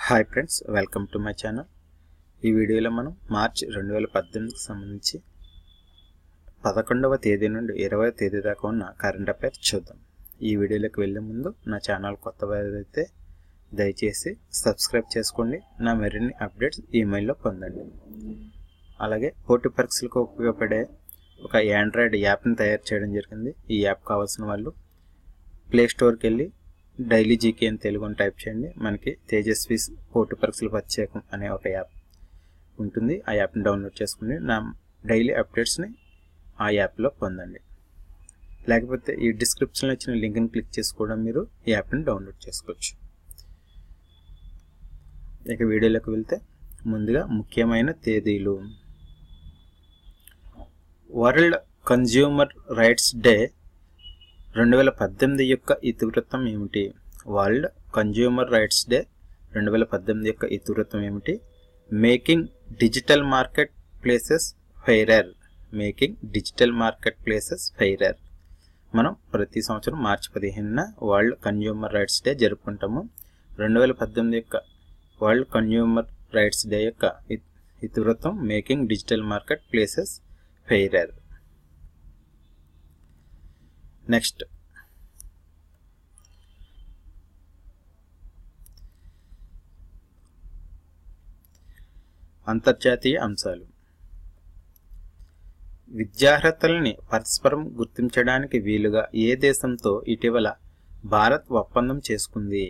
hi friends welcome to my channel ఈ వీడియోలో మనం మార్చ్ రెండు వేల పద్దెనిమిదికి సంబంధించి పదకొండవ తేదీ నుండి ఇరవై తేదీ దాకా ఉన్న కరెంట్ అఫైర్స్ చూద్దాం ఈ వీడియోలోకి వెళ్ళే ముందు నా ఛానల్ కొత్త అయితే దయచేసి సబ్స్క్రైబ్ చేసుకోండి నా మరిన్ని అప్డేట్స్ ఈమెయిల్లో పొందండి అలాగే పోటీ పరీక్షలకు ఉపయోగపడే ఒక ఆండ్రాయిడ్ యాప్ని తయారు చేయడం జరిగింది ఈ యాప్ కావాల్సిన వాళ్ళు ప్లే స్టోర్కి వెళ్ళి డైలీ జీకే అని తెలుగు అని టైప్ చేయండి మనకి తేజస్వి పోటీ పరీక్షలు ప్రత్యేకం అనే ఒక యాప్ ఉంటుంది ఆ యాప్ని డౌన్లోడ్ చేసుకుని నా డైలీ అప్డేట్స్ని ఆ యాప్లో పొందండి లేకపోతే ఈ డిస్క్రిప్షన్లో ఇచ్చిన లింక్ని క్లిక్ చేసి కూడా మీరు ఈ యాప్ని డౌన్లోడ్ చేసుకోవచ్చు ఇక వీడియోలోకి వెళ్తే ముందుగా ముఖ్యమైన తేదీలు వరల్డ్ కన్జ్యూమర్ రైట్స్ డే రెండు వేల పద్దెనిమిది యొక్క ఇతివృత్తం ఏమిటి వరల్డ్ కన్జ్యూమర్ రైట్స్ డే రెండు వేల పద్దెనిమిది యొక్క ఇతివృత్తం ఏమిటి making digital market places fairer making digital market places fairer మనం ప్రతి సంవత్సరం మార్చి పదిహేనున వరల్డ్ కన్జ్యూమర్ రైట్స్ డే జరుపుకుంటాము రెండు వేల పద్దెనిమిది యొక్క వరల్డ్ కన్జ్యూమర్ రైట్స్ డే యొక్క ఇతివృత్తం making digital market places fairer next అంతర్జాతీయ అంశాలు విద్యార్హతల్ని పరస్పరం గుర్తించడానికి వీలుగా ఏ దేశంతో ఇటీవల భారత్ ఒప్పందం చేసుకుంది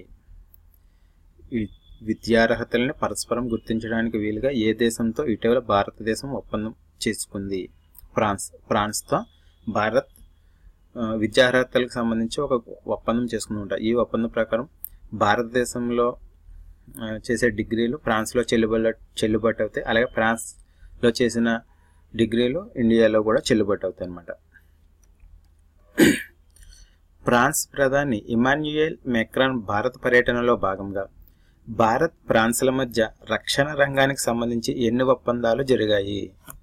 విద్యార్హతల్ని పరస్పరం గుర్తించడానికి వీలుగా ఏ దేశంతో ఇటీవల భారతదేశం ఒప్పందం చేసుకుంది ఫ్రాన్స్ ఫ్రాన్స్తో భారత్ విద్యార్హతలకు సంబంధించి ఒక ఒప్పందం చేసుకుని ఉంటారు ఈ ఒప్పందం ప్రకారం భారతదేశంలో చేసే డిగ్రీలు ఫ్రాన్స్లో చెల్లుబాటు చెల్లుబాటు అవుతాయి అలాగే ఫ్రాన్స్లో చేసిన డిగ్రీలు ఇండియాలో కూడా చెల్లుబాటు అవుతాయి అన్నమాట ఫ్రాన్స్ ప్రధాని ఇమాన్యుయల్ మెక్రాన్ భారత పర్యటనలో భాగంగా భారత్ ఫ్రాన్స్ల మధ్య రక్షణ రంగానికి సంబంధించి ఎన్ని ఒప్పందాలు జరిగాయి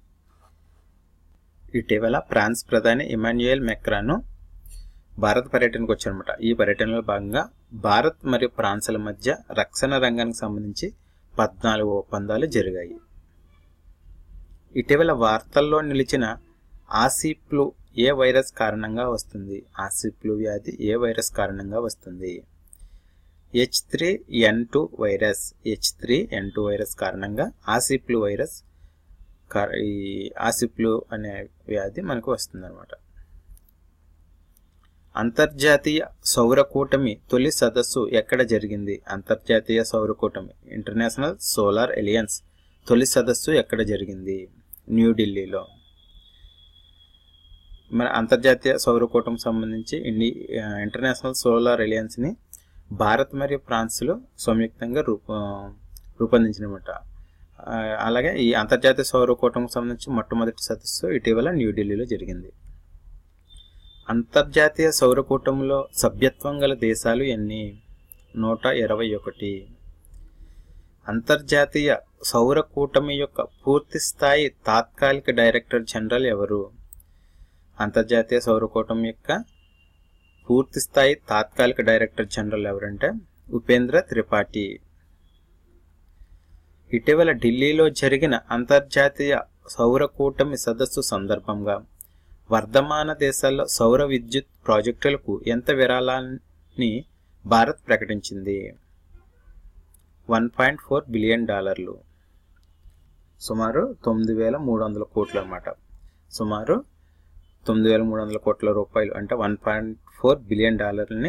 ఇటీవల ఫ్రాన్స్ ప్రధాని ఇమాన్యుయల్ మెక్రాను భారత్ పర్యటనకు వచ్చారనమాట ఈ పర్యటనలో భాగంగా భారత్ మరియు ఫ్రాన్స్ల మధ్య రక్షణ రంగానికి సంబంధించి పద్నాలుగు ఒప్పందాలు జరిగాయి ఇటీవల వార్తల్లో నిలిచిన ఆసిప్లు ఏ వైరస్ కారణంగా వస్తుంది ఆసిప్లు వ్యాధి ఏ వైరస్ కారణంగా వస్తుంది H three N two virus H three N two virus కారణంగా ఆసిప్లు వైరస్ ఈ ఆసిప్లు అనే వ్యాధి మనకు వస్తుందన్నమాట అంతర్జాతీయ సౌర కూటమి తొలి సదస్సు ఎక్కడ జరిగింది అంతర్జాతీయ సౌర కూటమి ఇంటర్నేషనల్ సోలార్ ఎలియన్స్ తొలి సదస్సు ఎక్కడ జరిగింది న్యూఢిల్లీలో మన అంతర్జాతీయ సౌర కూటమి సంబంధించి ఇండి ఇంటర్నేషనల్ సోలార్ ఎలియన్స్ని భారత్ మరియు ఫ్రాన్స్లో సంయుక్తంగా రూప రూపొందించినమాట అలాగే ఈ అంతర్జాతీయ సౌర కూటమికి సంబంధించి మొట్టమొదటి సదస్సు ఇటీవల న్యూఢిల్లీలో జరిగింది అంతర్జాతీయ సౌర కూటమిలో సభ్యత్వం గల దేశాలు ఎన్ని నూట ఇరవై ఒకటి అంతర్జాతీయ సౌర కూటమి యొక్క పూర్తి స్థాయి తాత్కాలిక డైరెక్టర్ జనరల్ ఎవరు అంతర్జాతీయ సౌర కూటమి యొక్క పూర్తి స్థాయి తాత్కాలిక డైరెక్టర్ జనరల్ ఎవరంటే ఉపేంద్ర త్రిపాఠి ఇటీవల ఢిల్లీలో జరిగిన అంతర్జాతీయ సౌర కూటమి సదస్సు సందర్భంగా వర్ధమాన దేశాల్లో సౌర విద్యుత్ ప్రాజెక్టులకు ఎంత విరాళాన్ని భారత్ ప్రకటించింది వన్ పాయింట్ ఫోర్ బిలియన్ డాలర్లు సుమారు తొమ్మిది వేల మూడు వందల కోట్లు అనమాట సుమారు తొమ్మిది వేల మూడు వందల కోట్ల రూపాయలు అంటే వన్ పాయింట్ ఫోర్ బిలియన్ డాలర్లని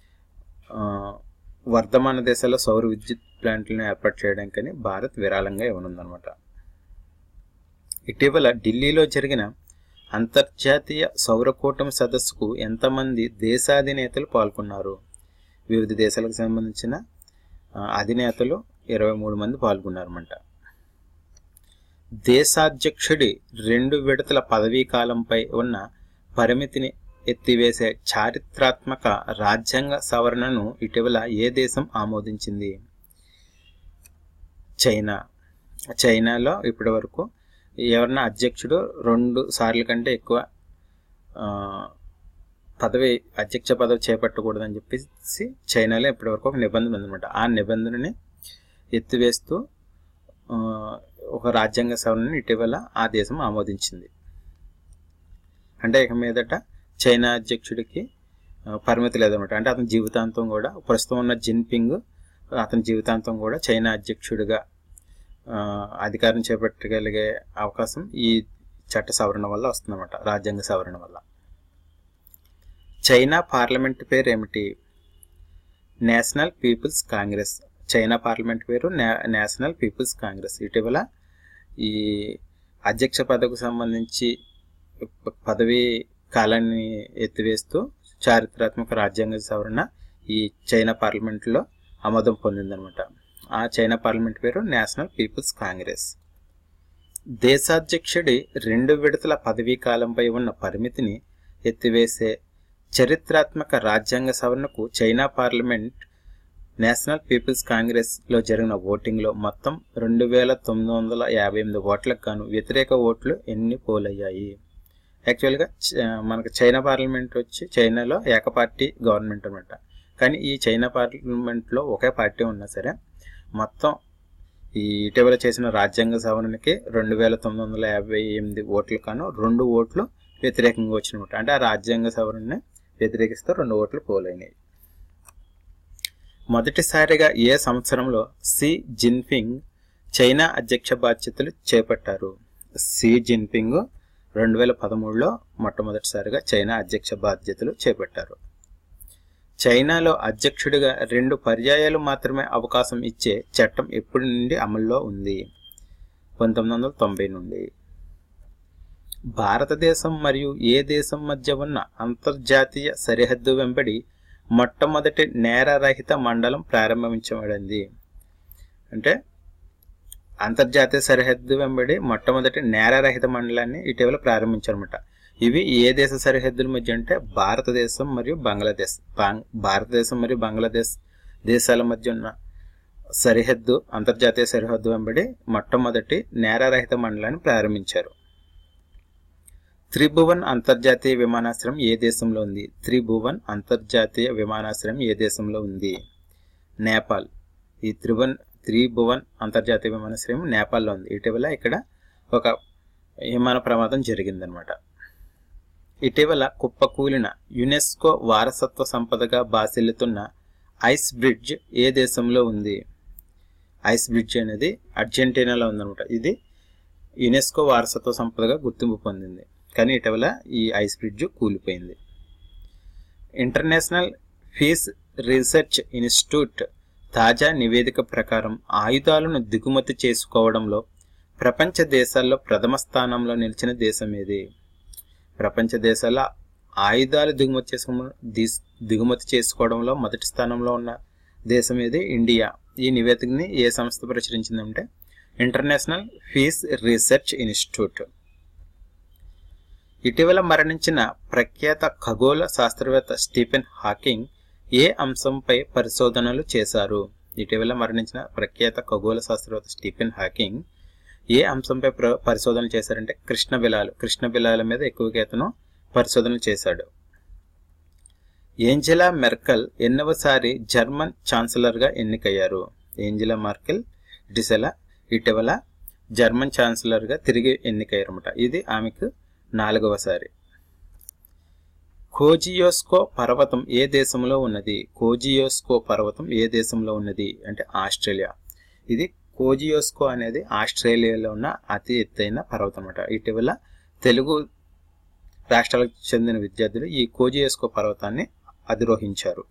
వర్ధమాన దేశాల్లో సౌర విద్యుత్ ప్లాంట్లను ఏర్పాటు చేయడానికని భారత్ విరాళంగా ఇవ్వనుందనమాట ఇటీవల ఢిల్లీలో జరిగిన అంతర్జాతీయ సౌర కూటమి సదస్సుకు ఎంతమంది దేశాధినేతలు పాల్గొన్నారు వివిధ దేశాలకు సంబంధించిన అధినేతలు ఇరవై మూడు మంది పాల్గొన్నారన్నమాట దేశాధ్యక్షుడి రెండు విడతల పదవీ కాలంపై ఉన్న పరిమితిని ఎత్తివేసే చారిత్రాత్మక రాజ్యాంగ సవరణను ఇటీవల ఏ దేశం ఆమోదించింది చైనా చైనాలో ఇప్పటి వరకు ఎవరన్నా అధ్యక్షుడు రెండు సార్లు కంటే ఎక్కువ పదవి అధ్యక్ష పదవి చేపట్టకూడదని చెప్పేసి చైనాలో ఇప్పటివరకు ఒక నిబంధన ఉందన్నమాట ఆ నిబంధనని ఎత్తివేస్తూ ఆ, ఒక రాజ్యాంగ సవరణని ఇటీవల ఆ దేశం ఆమోదించింది అంటే ఇక మీదట చైనా అధ్యక్షుడికి ఆ, పరిమితి లేదనమాట అంటే అతని జీవితాంతం కూడా ప్రస్తుతం ఉన్న జిన్పింగ్ అతని జీవితాంతం కూడా చైనా అధ్యక్షుడిగా ఆ, అధికారం చేపట్టగలిగే అవకాశం ఈ చట్ట సవరణ వల్ల వస్తుందన్నమాట రాజ్యాంగ సవరణ వల్ల చైనా పార్లమెంట్ పేరు ఏమిటి national people's congress China parliament పేరు నే- నేషనల్ పీపుల్స్ కాంగ్రెస్ ఇటీవల ఈ అధ్యక్ష పదవికి సంబంధించి ప- పదవి కాలాన్ని ఎత్తివేస్తూ చారిత్రాత్మక రాజ్యాంగ సవరణ ఈ చైనా పార్లమెంట్లో ఆమోదం పొందిందనమాట ఆ చైనా పార్లమెంట్ పేరు నేషనల్ పీపుల్స్ కాంగ్రెస్ దేశాధ్యక్షుడి రెండు విడతల పదవీ కాలంపై ఉన్న పరిమితిని ఎత్తివేసే చరిత్రాత్మక రాజ్యాంగ సవరణకు China parliament national people's congress లో జరిగిన ఓటింగ్లో మొత్తం రెండు వేల తొమ్మిది వందల యాభై ఎనిమిది ఓట్లకు గాను వ్యతిరేక ఓట్లు ఎన్ని పోలయ్యాయి యాక్చువల్గా చ- మనకు చైనా పార్లమెంట్ వచ్చి చైనాలో ఏకపార్టీ గవర్నమెంట్ అనమాట కానీ ఈ చైనా పార్లమెంట్లో ఒకే పార్టీ ఉన్నా సరే మొత్తం ఈ ఇటీవల చేసిన రాజ్యాంగ సవరణకి రెండు వేల తొమ్మిది వందల యాభై ఎనిమిది ఓట్లు కాను రెండు ఓట్లు వ్యతిరేకంగా వచ్చినమాట అంటే ఆ రాజ్యాంగ సవరణని వ్యతిరేకిస్తూ రెండు ఓట్లు పోలైనాయి మొదటిసారిగా ఏ సంవత్సరంలో సి జిన్పింగ్ చైనా అధ్యక్ష బాధ్యతలు చేపట్టారు సి జిన్పింగ్ రెండు వేల పదమూడులో మొట్టమొదటిసారిగా చైనా అధ్యక్ష బాధ్యతలు చేపట్టారు చైనాలో అధ్యక్షుడిగా రెండు పర్యాయాలు మాత్రమే అవకాశం ఇచ్చే చట్టం ఎప్పటి నుండి అమల్లో ఉంది పంతొమ్మిది వందల తొంభై నుండి భారతదేశం మరియు ఏ దేశం మధ్య ఉన్న అంతర్జాతీయ సరిహద్దు వెంబడి మొట్టమొదటి నేరరహిత మండలం ప్రారంభించబడింది అంటే అంతర్జాతీయ సరిహద్దు వెంబడి మొట్టమొదటి నేరరహిత మండలాన్ని ఇటీవల ప్రారంభించారన్నమాట ఇవి ఏ దేశ సరిహద్దుల మధ్య అంటే భారతదేశం మరియు బంగ్లాదేశ్ బాంగ్- భారతదేశం మరియు బంగ్లాదేశ్ దేశాల మధ్య ఉన్న సరిహద్దు అంతర్జాతీయ సరిహద్దు వెంబడి మొట్టమొదటి నేరరహిత మండలాన్ని ప్రారంభించారు త్రిభువన్ అంతర్జాతీయ విమానాశ్రయం ఏ దేశంలో ఉంది త్రిభువన్ అంతర్జాతీయ విమానాశ్రయం ఏ దేశంలో ఉంది నేపాల్ ఈ త్రిభువన్ త్రిభువన్ అంతర్జాతీయ విమానాశ్రయం నేపాల్లో ఉంది ఇటీవల ఇక్కడ ఒక విమాన ప్రమాదం జరిగిందనమాట ఇటీవల కుప్పకూలిన యునెస్కో వారసత్వ సంపదగా బాసిల్లుతున్న ఐస్ బ్రిడ్జ్ ఏ దేశంలో ఉంది ఐస్ బ్రిడ్జ్ అనేది అర్జెంటీనాలో ఉందన్నమాట ఇది యునెస్కో వారసత్వ సంపదగా గుర్తింపు పొందింది కానీ ఇటీవల ఈ ఐస్ బ్రిడ్జ్ కూలిపోయింది ఇంటర్నేషనల్ ఫీస్ రీసెర్చ్ ఇన్స్టిట్యూట్ తాజా నివేదిక ప్రకారం ఆయుధాలను దిగుమతి చేసుకోవడంలో ప్రపంచ దేశాల్లో ప్రథమ స్థానంలో నిలిచిన దేశం ఏది ప్రపంచ దేశాల ఆయుధాలు దిగుమతి చేసుకో దిస్- దిగుమతి చేసుకోవడంలో మొదటి స్థానంలో ఉన్న దేశం ఏది ఇండియా ఈ నివేదికని ఏ సంస్థ ప్రచురించిందంటే ఇంటర్నేషనల్ ఫీస్ రీసెర్చ్ ఇన్స్టిట్యూట్ ఇటీవల మరణించిన ప్రఖ్యాత ఖగోళ శాస్త్రవేత్త స్టీఫెన్ హాకింగ్ ఏ అంశంపై పరిశోధనలు చేశారు ఇటీవల మరణించిన ప్రఖ్యాత ఖగోళ శాస్త్రవేత్త స్టీఫెన్ హాకింగ్ ఏ అంశంపై ప్ర- పరిశోధనలు చేశారంటే కృష్ణ బిలాలు కృష్ణ బిలాల మీద ఎక్కువగా ఇతను పరిశోధనలు చేశాడు ఏంజెలా మెర్కల్ ఎన్నవసారి జర్మన్ ఛాన్సలర్గా ఎన్నికయ్యారు ఏంజెలా మార్కెల్ ఇటీసల ఇటీవల జర్మన్ ఛాన్సలర్గా తిరిగి ఎన్నికయ్యారన్నమాట ఇది ఆమెకు నాలుగవసారి కోజియోస్కో పర్వతం ఏ దేశంలో ఉన్నది కోజియోస్కో పర్వతం ఏ దేశంలో ఉన్నది అంటే ఆస్ట్రేలియా ఇది కోజియోస్కో అనేది ఆస్ట్రేలియాలో ఉన్న అతి ఎత్తైన పర్వతం అన్నమాట ఇటీవల తెలుగు రాష్ట్రాలకు చెందిన విద్యార్థులు ఈ కోజియోస్కో పర్వతాన్ని అధిరోహించారు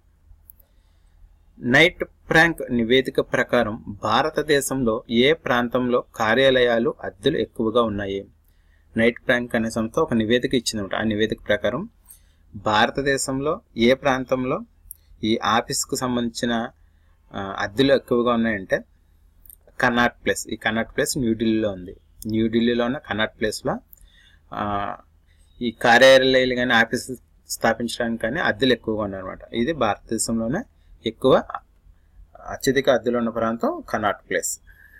నైట్ ప్రాంక్ నివేదిక ప్రకారం భారతదేశంలో ఏ ప్రాంతంలో కార్యాలయాలు అద్దెలు ఎక్కువగా ఉన్నాయి నైట్ ప్రాంక్ అనే సంస్థ ఒక నివేదిక ఇచ్చిందన్నమాట ఆ నివేదిక ప్రకారం భారతదేశంలో ఏ ప్రాంతంలో ఈ ఆఫీస్కు సంబంధించిన ఆ, అద్దెలు ఎక్కువగా ఉన్నాయంటే కన్నాట్ ప్లేస్ ఈ కన్నాట్ ప్లేస్ న్యూఢిల్లీలో ఉంది న్యూఢిల్లీలో ఉన్న కన్నాట్ ప్లేస్లో ఆ, ఈ కార్యాలయాలు కానీ ఆఫీస్ స్థాపించడానికి కానీ అద్దెలు ఎక్కువగా ఉన్నాయన్నమాట ఇది భారతదేశంలోనే ఎక్కువ అత్యధిక అద్దెలు ఉన్న ప్రాంతం కన్నాట్ ప్లేస్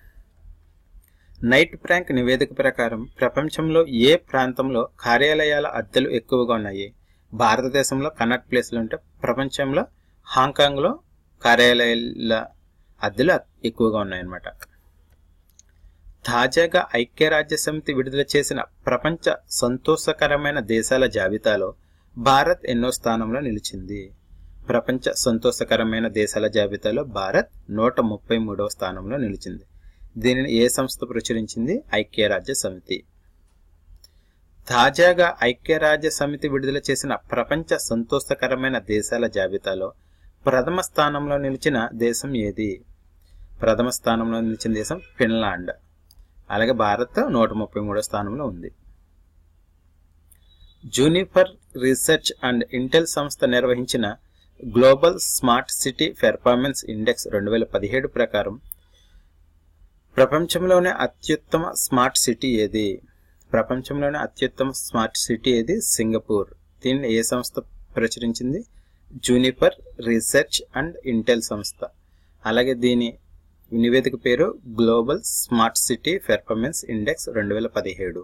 నైట్ ప్రాంక్ నివేదిక ప్రకారం ప్రపంచంలో ఏ ప్రాంతంలో కార్యాలయాల అద్దెలు ఎక్కువగా ఉన్నాయి భారతదేశంలో కన్నట్ ప్లేస్లు ఉంటే ప్రపంచంలో హాంకాంగ్లో కార్యాలయాల అద్దెలు ఎక్కువగా ఉన్నాయన్నమాట తాజాగా ఐక్యరాజ్య సమితి విడుదల చేసిన ప్రపంచ సంతోషకరమైన దేశాల జాబితాలో భారత్ ఎన్నో స్థానంలో నిలిచింది ప్రపంచ సంతోషకరమైన దేశాల జాబితాలో భారత్ నూట ముప్పై మూడవ స్థానంలో నిలిచింది దీనిని ఏ సంస్థ ప్రచురించింది ఐక్యరాజ్య సమితి తాజాగా ఐక్యరాజ్య సమితి విడుదల చేసిన ప్రపంచ సంతోషకరమైన దేశాల జాబితాలో ప్రథమ స్థానంలో నిలిచిన దేశం ఏది ప్రథమ స్థానంలో నిలిచిన దేశం ఫిన్లాండ్ అలాగే భారత్ నూట ముప్పై మూడో స్థానంలో ఉంది జూనిఫర్ రీసెర్చ్ అండ్ ఇంటెల్ సంస్థ నిర్వహించిన global smart city performance index రెండు వేల పదిహేడు ప్రకారం ప్రపంచంలోనే అత్యుత్తమ స్మార్ట్ సిటీ ఏది ప్రపంచంలోనే అత్యుత్తమ స్మార్ట్ సిటీ ఏది సింగపూర్ దీన్ని ఏ సంస్థ ప్రచురించింది జూనిఫర్ రీసెర్చ్ అండ్ ఇంటెల్ సంస్థ అలాగే దీని నివేదిక పేరు global smart city performance index రెండు వేల పదిహేడు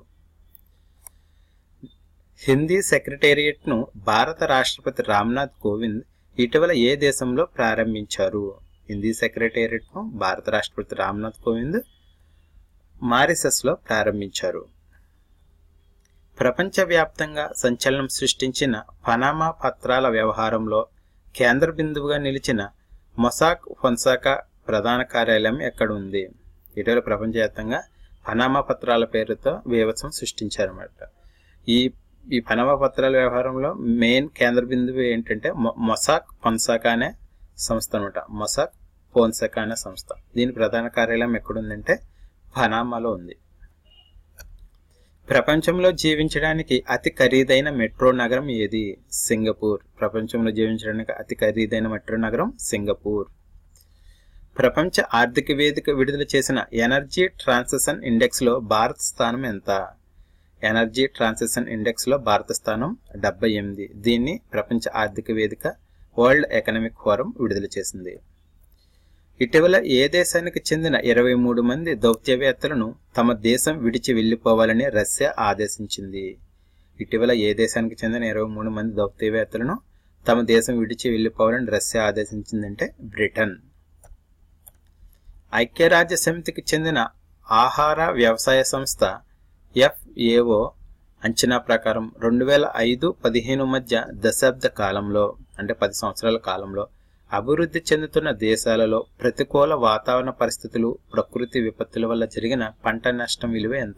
హిందీ సెక్రటేరియట్ను భారత రాష్ట్రపతి రామ్నాథ్ కోవింద్ ఇటీవల ఏ దేశంలో ప్రారంభించారు హిందీ సెక్రటేరియట్ను భారత రాష్ట్రపతి రామ్నాథ్ కోవింద్ మారిసస్లో ప్రారంభించారు ప్రపంచవ్యాప్తంగా సంచలనం సృష్టించిన పనామా పత్రాల వ్యవహారంలో కేంద్ర బిందువుగా నిలిచిన మొసాక్ ఫొన్సాకా ప్రధాన కార్యాలయం ఎక్కడ ఉంది ఇటీవల ప్రపంచవ్యాప్తంగా పనామా పత్రాల పేరుతో బీభత్సం సృష్టించారన్నమాట ఈ ఈ పనామా పత్రాల వ్యవహారంలో మెయిన్ కేంద్ర బిందువు ఏంటంటే మొసాక్ ఫొన్సాకా అనే సంస్థ అనమాట మొసాక్ ఫోన్సాకా అనే సంస్థ దీని ప్రధాన కార్యాలయం ఎక్కడుందంటే పనామాలో ఉంది ప్రపంచంలో జీవించడానికి అతి ఖరీదైన మెట్రో నగరం ఏది సింగపూర్ ప్రపంచంలో జీవించడానికి అతి ఖరీదైన మెట్రో నగరం సింగపూర్ ప్రపంచ ఆర్థిక వేదిక విడుదల చేసిన ఎనర్జీ ట్రాన్సిషన్ ఇండెక్స్ లో భారత స్థానం ఎంత ఎనర్జీ ట్రాన్సిషన్ ఇండెక్స్ లో భారత స్థానం డెబ్బై ఎనిమిది దీన్ని ప్రపంచ ఆర్థిక వేదిక వరల్డ్ ఎకనామిక్ ఫోరం విడుదల చేసింది ఇటీవల ఏ దేశానికి చెందిన ఇరవై మూడు మంది దౌత్యవేత్తలను తమ దేశం విడిచి వెళ్లిపోవాలని రష్యా ఆదేశించింది ఇటీవల ఏ దేశానికి చెందిన ఇరవై మూడు మంది దౌత్యవేత్తలను తమ దేశం విడిచి వెళ్లిపోవాలని రష్యా ఆదేశించిందంటే బ్రిటన్ ఐక్యరాజ్య సమితికి చెందిన ఆహార వ్యవసాయ సంస్థ ఎఫ్ఏఓ అంచనా ప్రకారం రెండు వేల ఐదు పదిహేను మధ్య దశాబ్ద కాలంలో అంటే పది సంవత్సరాల కాలంలో అభివృద్ధి చెందుతున్న దేశాలలో ప్రతికూల వాతావరణ పరిస్థితులు ప్రకృతి విపత్తుల వల్ల జరిగిన పంట నష్టం విలువ ఎంత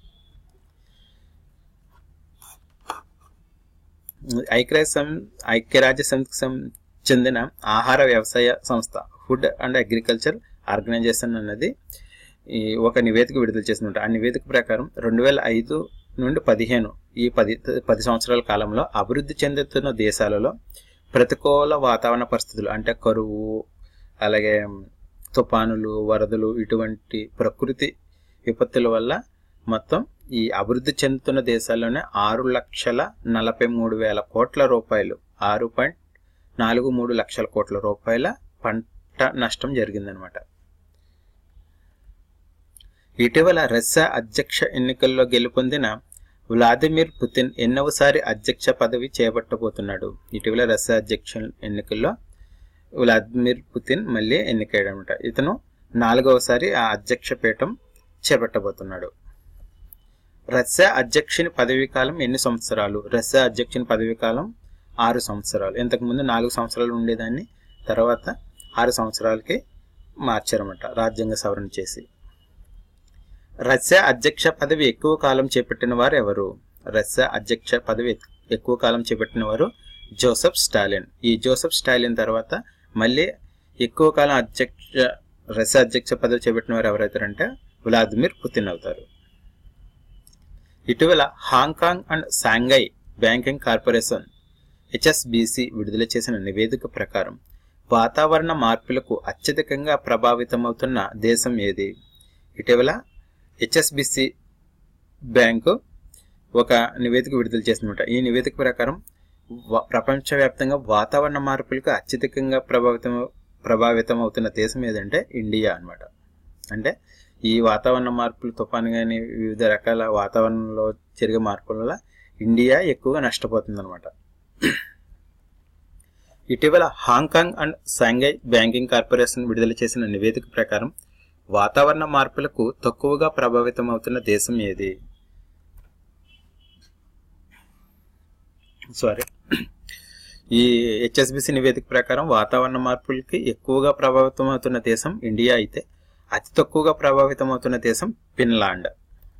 ఐక్యరాజ్య ఐక్యరాజ్య సమితికి చెందిన ఆహార వ్యవసాయ సంస్థ ఫుడ్ అండ్ అగ్రికల్చర్ ఆర్గనైజేషన్ అన్నది ఈ ఒక నివేదిక విడుదల చేసిందంట ఆ నివేదిక ప్రకారం రెండు వేల ఐదు నుండి పదిహేను ఈ పది పది సంవత్సరాల కాలంలో అభివృద్ధి చెందుతున్న దేశాలలో ప్రతికూల వాతావరణ పరిస్థితులు అంటే కరువు అలాగే తుఫానులు వరదలు ఇటువంటి ప్రకృతి విపత్తుల వల్ల మొత్తం ఈ అభివృద్ధి చెందుతున్న దేశాల్లోనే ఆరు లక్షల నలభై మూడు వేల కోట్ల రూపాయలు ఆరు పాయింట్ నాలుగు మూడు లక్షల కోట్ల రూపాయల పంట నష్టం జరిగిందనమాట ఇటీవల రష్యా అధ్యక్ష ఎన్నికల్లో గెలుపొందిన వ్లాదిమిర్ పుతిన్ ఎన్నవసారి అధ్యక్ష పదవి చేపట్టబోతున్నాడు ఇటీవల రష్యా అధ్యక్ష ఎన్నికల్లో వ్లాదిమిర్ పుతిన్ మళ్ళీ ఎన్నికయ్యాడనమాట ఇతను నాలుగవసారి ఆ అధ్యక్ష పీఠం చేపట్టబోతున్నాడు రష్యా అధ్యక్షుని పదవీ కాలం ఎన్ని సంవత్సరాలు రష్యా అధ్యక్షుని పదవీ కాలం ఆరు సంవత్సరాలు ఇంతకుముందు నాలుగు సంవత్సరాలు ఉండేదాన్ని తర్వాత ఆరు సంవత్సరాలకి మార్చారన్నమాట రాజ్యాంగ సవరణ చేసి రష్యా అధ్యక్ష పదవి ఎక్కువ కాలం చేపట్టిన వారు ఎవరు రష్యా అధ్యక్ష పదవి ఎక్కువ కాలం చేపట్టిన వారు జోసెఫ్ స్టాలిన్ ఈ జోసెఫ్ స్టాలిన్ తర్వాత మళ్ళీ ఎక్కువ కాలం అధ్యక్ష రష్యా అధ్యక్ష పదవి చేపట్టిన వారు ఎవరైతారంటే వ్లాదిమిర్ పుతిన్ అవుతారు ఇటీవల Hong Kong and Shanghai banking corporation HSBC విడుదల చేసిన నివేదిక ప్రకారం వాతావరణ మార్పులకు అత్యధికంగా ప్రభావితమవుతున్న దేశం ఏది ఇటీవల హెచ్ఎస్బిసి బ్యాంకు ఒక నివేదిక విడుదల చేసిందన్నమాట ఈ నివేదిక ప్రకారం ప్రపంచవ్యాప్తంగా వాతావరణ మార్పులకు అత్యధికంగా ప్రభావితం ప్రభావితం అవుతున్న దేశం ఏదంటే ఇండియా అనమాట అంటే ఈ వాతావరణ మార్పులు తుఫాను కానీ వివిధ రకాల వాతావరణంలో జరిగే మార్పుల వల్ల ఇండియా ఎక్కువగా నష్టపోతుంది అనమాట ఇటీవల Hong Kong and Shanghai banking corporation విడుదల చేసిన నివేదిక ప్రకారం వాతావరణ మార్పులకు తక్కువగా ప్రభావితం అవుతున్న దేశం ఏది సారీ ఈ హెచ్ఎస్బిసి నివేదిక ప్రకారం వాతావరణ మార్పులకి ఎక్కువగా ప్రభావితం అవుతున్న దేశం ఇండియా అయితే అతి తక్కువగా ప్రభావితం అవుతున్న దేశం ఫిన్లాండ్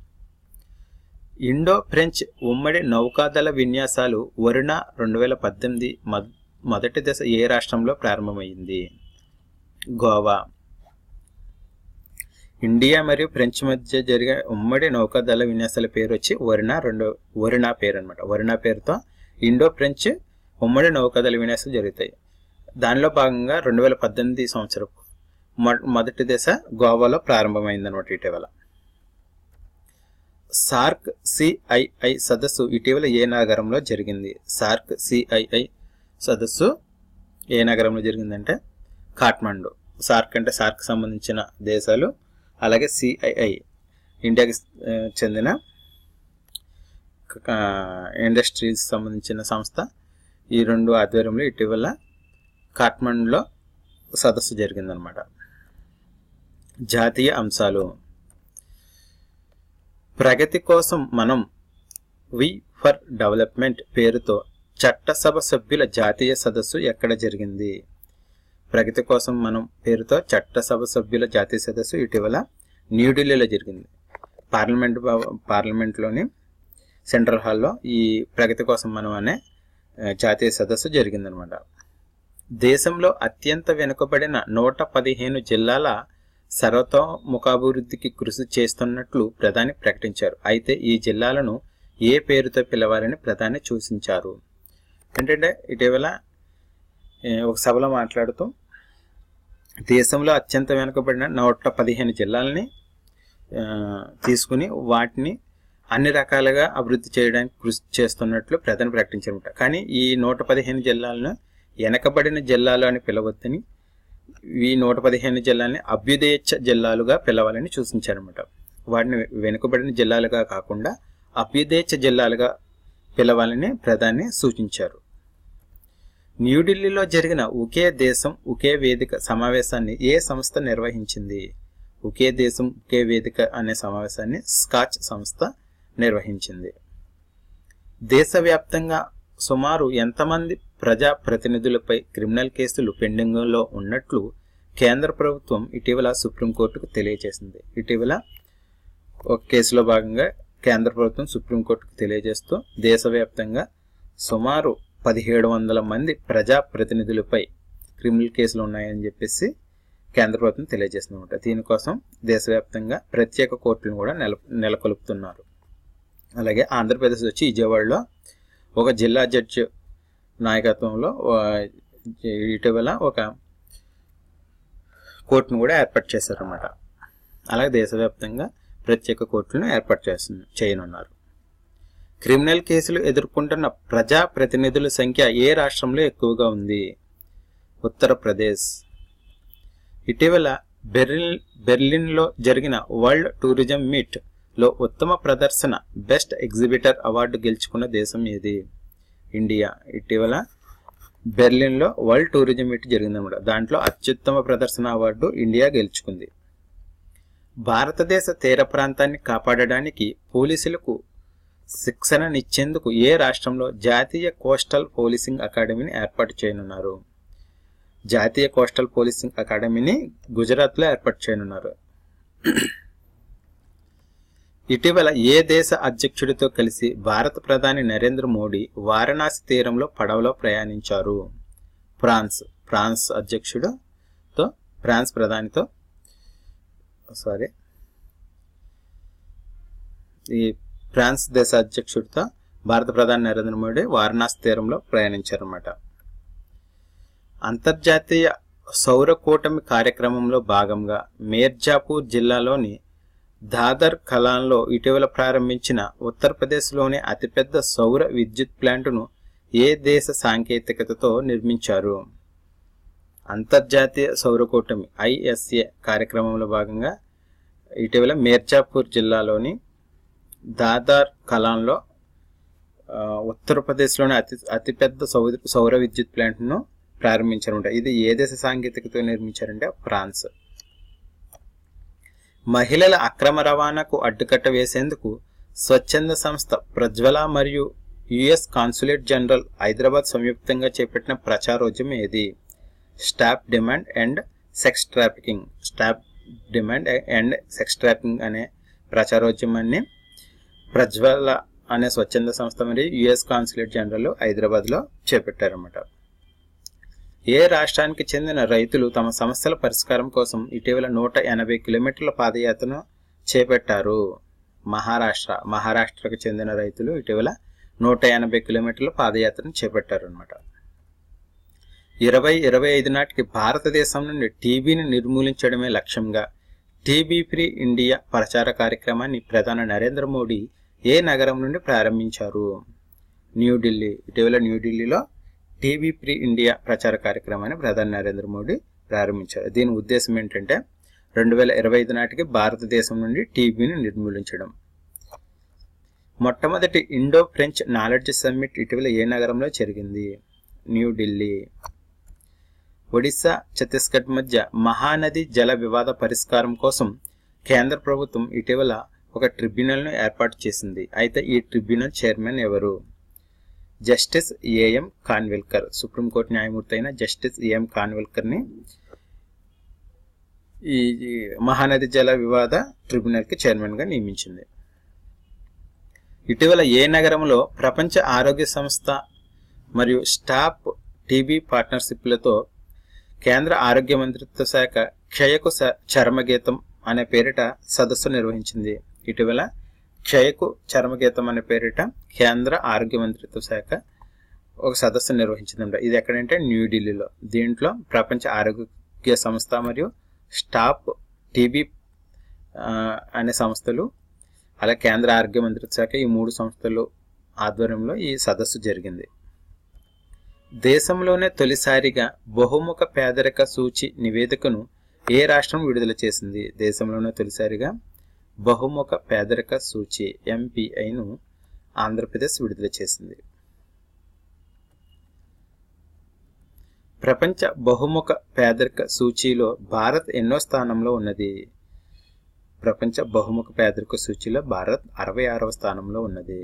ఇండో ఫ్రెంచ్ ఉమ్మడి నౌకాదళ విన్యాసాలు వరుణ రెండు వేల పద్దెనిమిది మొదటి దశ ఏ రాష్ట్రంలో ప్రారంభమైంది గోవా ఇండియా మరియు ఫ్రెంచ్ మధ్య జరిగే ఉమ్మడి నౌకాదళ విన్యాసాల పేరు వచ్చి వరుణ రెండో వరుణ పేరు అనమాట వరుణ పేరుతో ఇండో ఫ్రెంచ్ ఉమ్మడి నౌకాదళ విన్యాసాలు జరుగుతాయి దానిలో భాగంగా రెండు వేల పద్దెనిమిది సంవత్సరం మొదటి దశ గోవాలో ప్రారంభమైందనమాట ఇటీవల సార్క్ సిఐఐ సదస్సు ఇటీవల ఏ నగరంలో జరిగింది సార్క్ సిఐఐ సదస్సు ఏ నగరంలో జరిగిందంటే కాఠ్మండు సార్క్ అంటే సార్క్ సంబంధించిన దేశాలు అలాగే సిఐఐ ఇండియాకి చెందిన ఇండస్ట్రీస్ సంబంధించిన సంస్థ ఈ రెండు ఆధ్వర్యంలో ఇటీవల కాఠ్మండులో సదస్సు జరిగిందనమాట జాతీయ అంశాలు ప్రగతి కోసం మనం వి ఫర్ డెవలప్మెంట్ పేరుతో చట్టసభ సభ్యుల జాతీయ సదస్సు ఎక్కడ జరిగింది ప్రగతి కోసం మనం పేరుతో చట్టసభ సభ్యుల జాతీయ సదస్సు ఇటీవల న్యూఢిల్లీలో జరిగింది పార్లమెంట్ పార్లమెంట్లోని సెంట్రల్ హాల్లో ఈ ప్రగతి కోసం మనం అనే జాతీయ సదస్సు జరిగిందనమాట దేశంలో అత్యంత వెనుకబడిన నూట పదిహేను జిల్లాల సర్వతోముఖాభివృద్ధికి కృషి చేస్తున్నట్లు ప్రధాని ప్రకటించారు అయితే ఈ జిల్లాలను ఏ పేరుతో పిలవాలని ప్రధాని సూచించారు ఏంటంటే ఇటీవల ఒక సభలో మాట్లాడుతూ దేశంలో అత్యంత వెనుకబడిన నూట పదిహేను జిల్లాలని తీసుకుని వాటిని అన్ని రకాలుగా అభివృద్ధి చేయడానికి కృషి చేస్తున్నట్లు ప్రధాని ప్రకటించారన్నమాట కానీ ఈ నూట పదిహేను జిల్లాలను వెనకబడిన జిల్లాలు అని పిలవద్దని ఈ నూట పదిహేను జిల్లాలని అభ్యుదయచ్చ జిల్లాలుగా పిలవాలని సూచించారన్నమాట వాటిని వెనుకబడిన జిల్లాలుగా కాకుండా అభ్యుదయచ్చ జిల్లాలుగా పిలవాలని ప్రధాని సూచించారు న్యూఢిల్లీలో జరిగిన ఒకే దేశం ఒకే వేదిక సమావేశాన్ని ఏ సంస్థ నిర్వహించింది ఒకే దేశం ఒకే వేదిక అనే సమావేశాన్ని స్కాచ్ సంస్థ నిర్వహించింది దేశవ్యాప్తంగా సుమారు ఎంతమంది ప్రజా ప్రతినిధులపై క్రిమినల్ కేసులు పెండింగ్లో ఉన్నట్లు కేంద్ర ప్రభుత్వం ఇటీవల సుప్రీంకోర్టుకు తెలియజేసింది ఇటీవల ఒక కేసులో భాగంగా కేంద్ర ప్రభుత్వం సుప్రీంకోర్టుకు తెలియజేస్తూ దేశవ్యాప్తంగా సుమారు పదిహేడు వందల మంది ప్రజా ప్రతినిధులపై క్రిమినల్ కేసులు ఉన్నాయని చెప్పేసి కేంద్ర ప్రభుత్వం తెలియజేస్తుందన్నమాట దీనికోసం దేశవ్యాప్తంగా ప్రత్యేక కోర్టులను కూడా నెల నెలకొల్పుతున్నారు అలాగే ఆంధ్రప్రదేశ్ వచ్చి విజయవాడలో ఒక జిల్లా జడ్జి నాయకత్వంలో ఇటీవల ఒక కోర్టును కూడా ఏర్పాటు చేశారన్నమాట అలాగే దేశవ్యాప్తంగా ప్రత్యేక కోర్టులను ఏర్పాటు చేస్తు చేయనున్నారు క్రిమినల్ కేసులు ఎదుర్కొంటున్న ప్రజా ప్రతినిధుల సంఖ్య ఏ రాష్ట్రంలో ఎక్కువగా ఉంది ఉత్తరప్రదేశ్ ఇటీవల బెర్లిన్ బెర్లిన్లో జరిగిన వరల్డ్ టూరిజం మీట్ లో ఉత్తమ ప్రదర్శన బెస్ట్ ఎగ్జిబిటర్ అవార్డు గెలుచుకున్న దేశం ఏది ఇండియా ఇటీవల బెర్లిన్లో వరల్డ్ టూరిజం మీట్ జరిగిందన్నమాట దాంట్లో అత్యుత్తమ ప్రదర్శన అవార్డు ఇండియా గెలుచుకుంది భారతదేశ తీర ప్రాంతాన్ని కాపాడడానికి పోలీసులకు శిక్షణనిచ్చేందుకు ఏ రాష్ట్రంలో జాతీయ కోస్టల్ పోలీసింగ్ అకాడమీని ఏర్పాటు చేయనున్నారు జాతీయ కోస్టల్ పోలీసింగ్ అకాడమీని గుజరాత్లో ఏర్పాటు చేయనున్నారు ఇటీవల ఏ దేశ అధ్యక్షుడితో కలిసి భారత ప్రధాని నరేంద్ర మోడీ వారణాసి తీరంలో పడవలో ప్రయాణించారు ఫ్రాన్స్ ఫ్రాన్స్ అధ్యక్షుడుతో ఫ్రాన్స్ ప్రధానితో సారీ ఈ ఫ్రాన్స్ దేశ అధ్యక్షుడితో భారత ప్రధాని నరేంద్ర మోడీ వారణాసి తీరంలో ప్రయాణించారన్నమాట అంతర్జాతీయ సౌర కూటమి కార్యక్రమంలో భాగంగా మేర్జాపూర్ జిల్లాలోని దాదర్ కలాన్లో ఇటీవల ప్రారంభించిన ఉత్తరప్రదేశ్లోని అతిపెద్ద సౌర విద్యుత్ ప్లాంటును ఏ దేశ సాంకేతికతతో నిర్మించారు అంతర్జాతీయ సౌర కూటమి ఐఎస్ఏ కార్యక్రమంలో భాగంగా ఇటీవల మేర్జాపూర్ జిల్లాలోని దాదార్ కలాన్లో ఉత్తరప్రదేశ్లోని అతి అతిపెద్ద సౌర సౌర విద్యుత్ ప్లాంట్ను ప్రారంభించారన్నమాట ఇది ఏ దేశ సాంకేతికతో నిర్మించారంటే ఫ్రాన్స్ మహిళల అక్రమ రవాణాకు అడ్డుకట్ట వేసేందుకు స్వచ్ఛంద సంస్థ ప్రజ్వల మరియు యుఎస్ కాన్సులేట్ జనరల్ హైదరాబాద్ సంయుక్తంగా చేపట్టిన ప్రచారోద్యమం ఏది stop demand and sex trafficking stop demand and sex trafficking అనే ప్రచారోద్యమాన్ని ప్రజ్వల అనే స్వచ్ఛంద సంస్థ మరియు యుఎస్ కాన్సులేట్ జనరల్ హైదరాబాద్లో చేపట్టారన్నమాట ఏ రాష్ట్రానికి చెందిన రైతులు తమ సమస్యల పరిష్కారం కోసం ఇటీవల నూట ఎనభై కిలోమీటర్ల పాదయాత్రను చేపట్టారు మహారాష్ట్ర మహారాష్ట్రకు చెందిన రైతులు ఇటీవల నూట ఎనభై కిలోమీటర్ల పాదయాత్రను చేపట్టారు అనమాట ఇరవై ఇరవై ఐదు నాటికి భారతదేశం నుండి టీబీని నిర్మూలించడమే లక్ష్యంగా టీబీ ఫ్రీ ఇండియా ప్రచార కార్యక్రమాన్ని ప్రధాని నరేంద్ర మోడీ ఏ నగరం నుండి ప్రారంభించారు న్యూఢిల్లీ ఇటీవల న్యూఢిల్లీలో టీబీ ఫ్రీ ఇండియా ప్రచార కార్యక్రమాన్ని ప్రధాని నరేంద్ర మోడీ ప్రారంభించారు దీని ఉద్దేశం ఏంటంటే రెండు వేల ఇరవై ఐదు నాటికి భారతదేశం నుండి టీబీని నిర్మూలించడం మొట్టమొదటి ఇండో ఫ్రెంచ్ నాలెడ్జ్ సమ్మిట్ ఇటీవల ఏ నగరంలో జరిగింది న్యూఢిల్లీ ఒడిశా ఛత్తీస్గఢ్ మధ్య మహానది జల వివాద పరిష్కారం కోసం కేంద్ర ప్రభుత్వం ఇటీవల ఒక ట్రిబ్యునల్ను ఏర్పాటు చేసింది అయితే ఈ ట్రిబ్యునల్ చైర్మన్ ఎవరు జస్టిస్ ఏఎం కాన్విల్కర్ సుప్రీంకోర్టు న్యాయమూర్తి అయిన జస్టిస్ ఏఎం కాన్విల్కర్ని ఈ మహానది జల వివాద ట్రిబ్యునల్కి చైర్మన్గా నియమించింది ఇటీవల ఏ నగరంలో ప్రపంచ ఆరోగ్య సంస్థ మరియు స్టాప్ టీబీ పార్ట్నర్షిప్లతో కేంద్ర ఆరోగ్య మంత్రిత్వ శాఖ క్షయకు చర్మగీతం అనే పేరిట సదస్సు నిర్వహించింది ఇటీవల క్షయకు చర్మగీతం అనే పేరిట కేంద్ర ఆరోగ్య మంత్రిత్వ శాఖ ఒక సదస్సు నిర్వహించిందంట ఇది ఎక్కడంటే న్యూఢిల్లీలో దీంట్లో ప్రపంచ ఆరోగ్య సంస్థ మరియు స్టాప్ టీబీ అనే సంస్థలు అలా కేంద్ర ఆరోగ్య మంత్రిత్వ శాఖ ఈ మూడు సంస్థలు ఆధ్వర్యంలో ఈ సదస్సు జరిగింది దేశంలోనే తొలిసారిగా బహుముఖ పేదరిక సూచి నివేదికను ఏ రాష్ట్రం విడుదల చేసింది దేశంలోనే తొలిసారిగా బహుముఖ పేదరిక సూచి ఎంపీఐను ఆంధ్రప్రదేశ్ విడుదల చేసింది ప్రపంచ బహుముఖ పేదరిక సూచీలో భారత్ ఎన్నో స్థానంలో ఉన్నది ప్రపంచ బహుముఖ పేదరిక సూచీలో భారత్ అరవై ఆరవ స్థానంలో ఉన్నది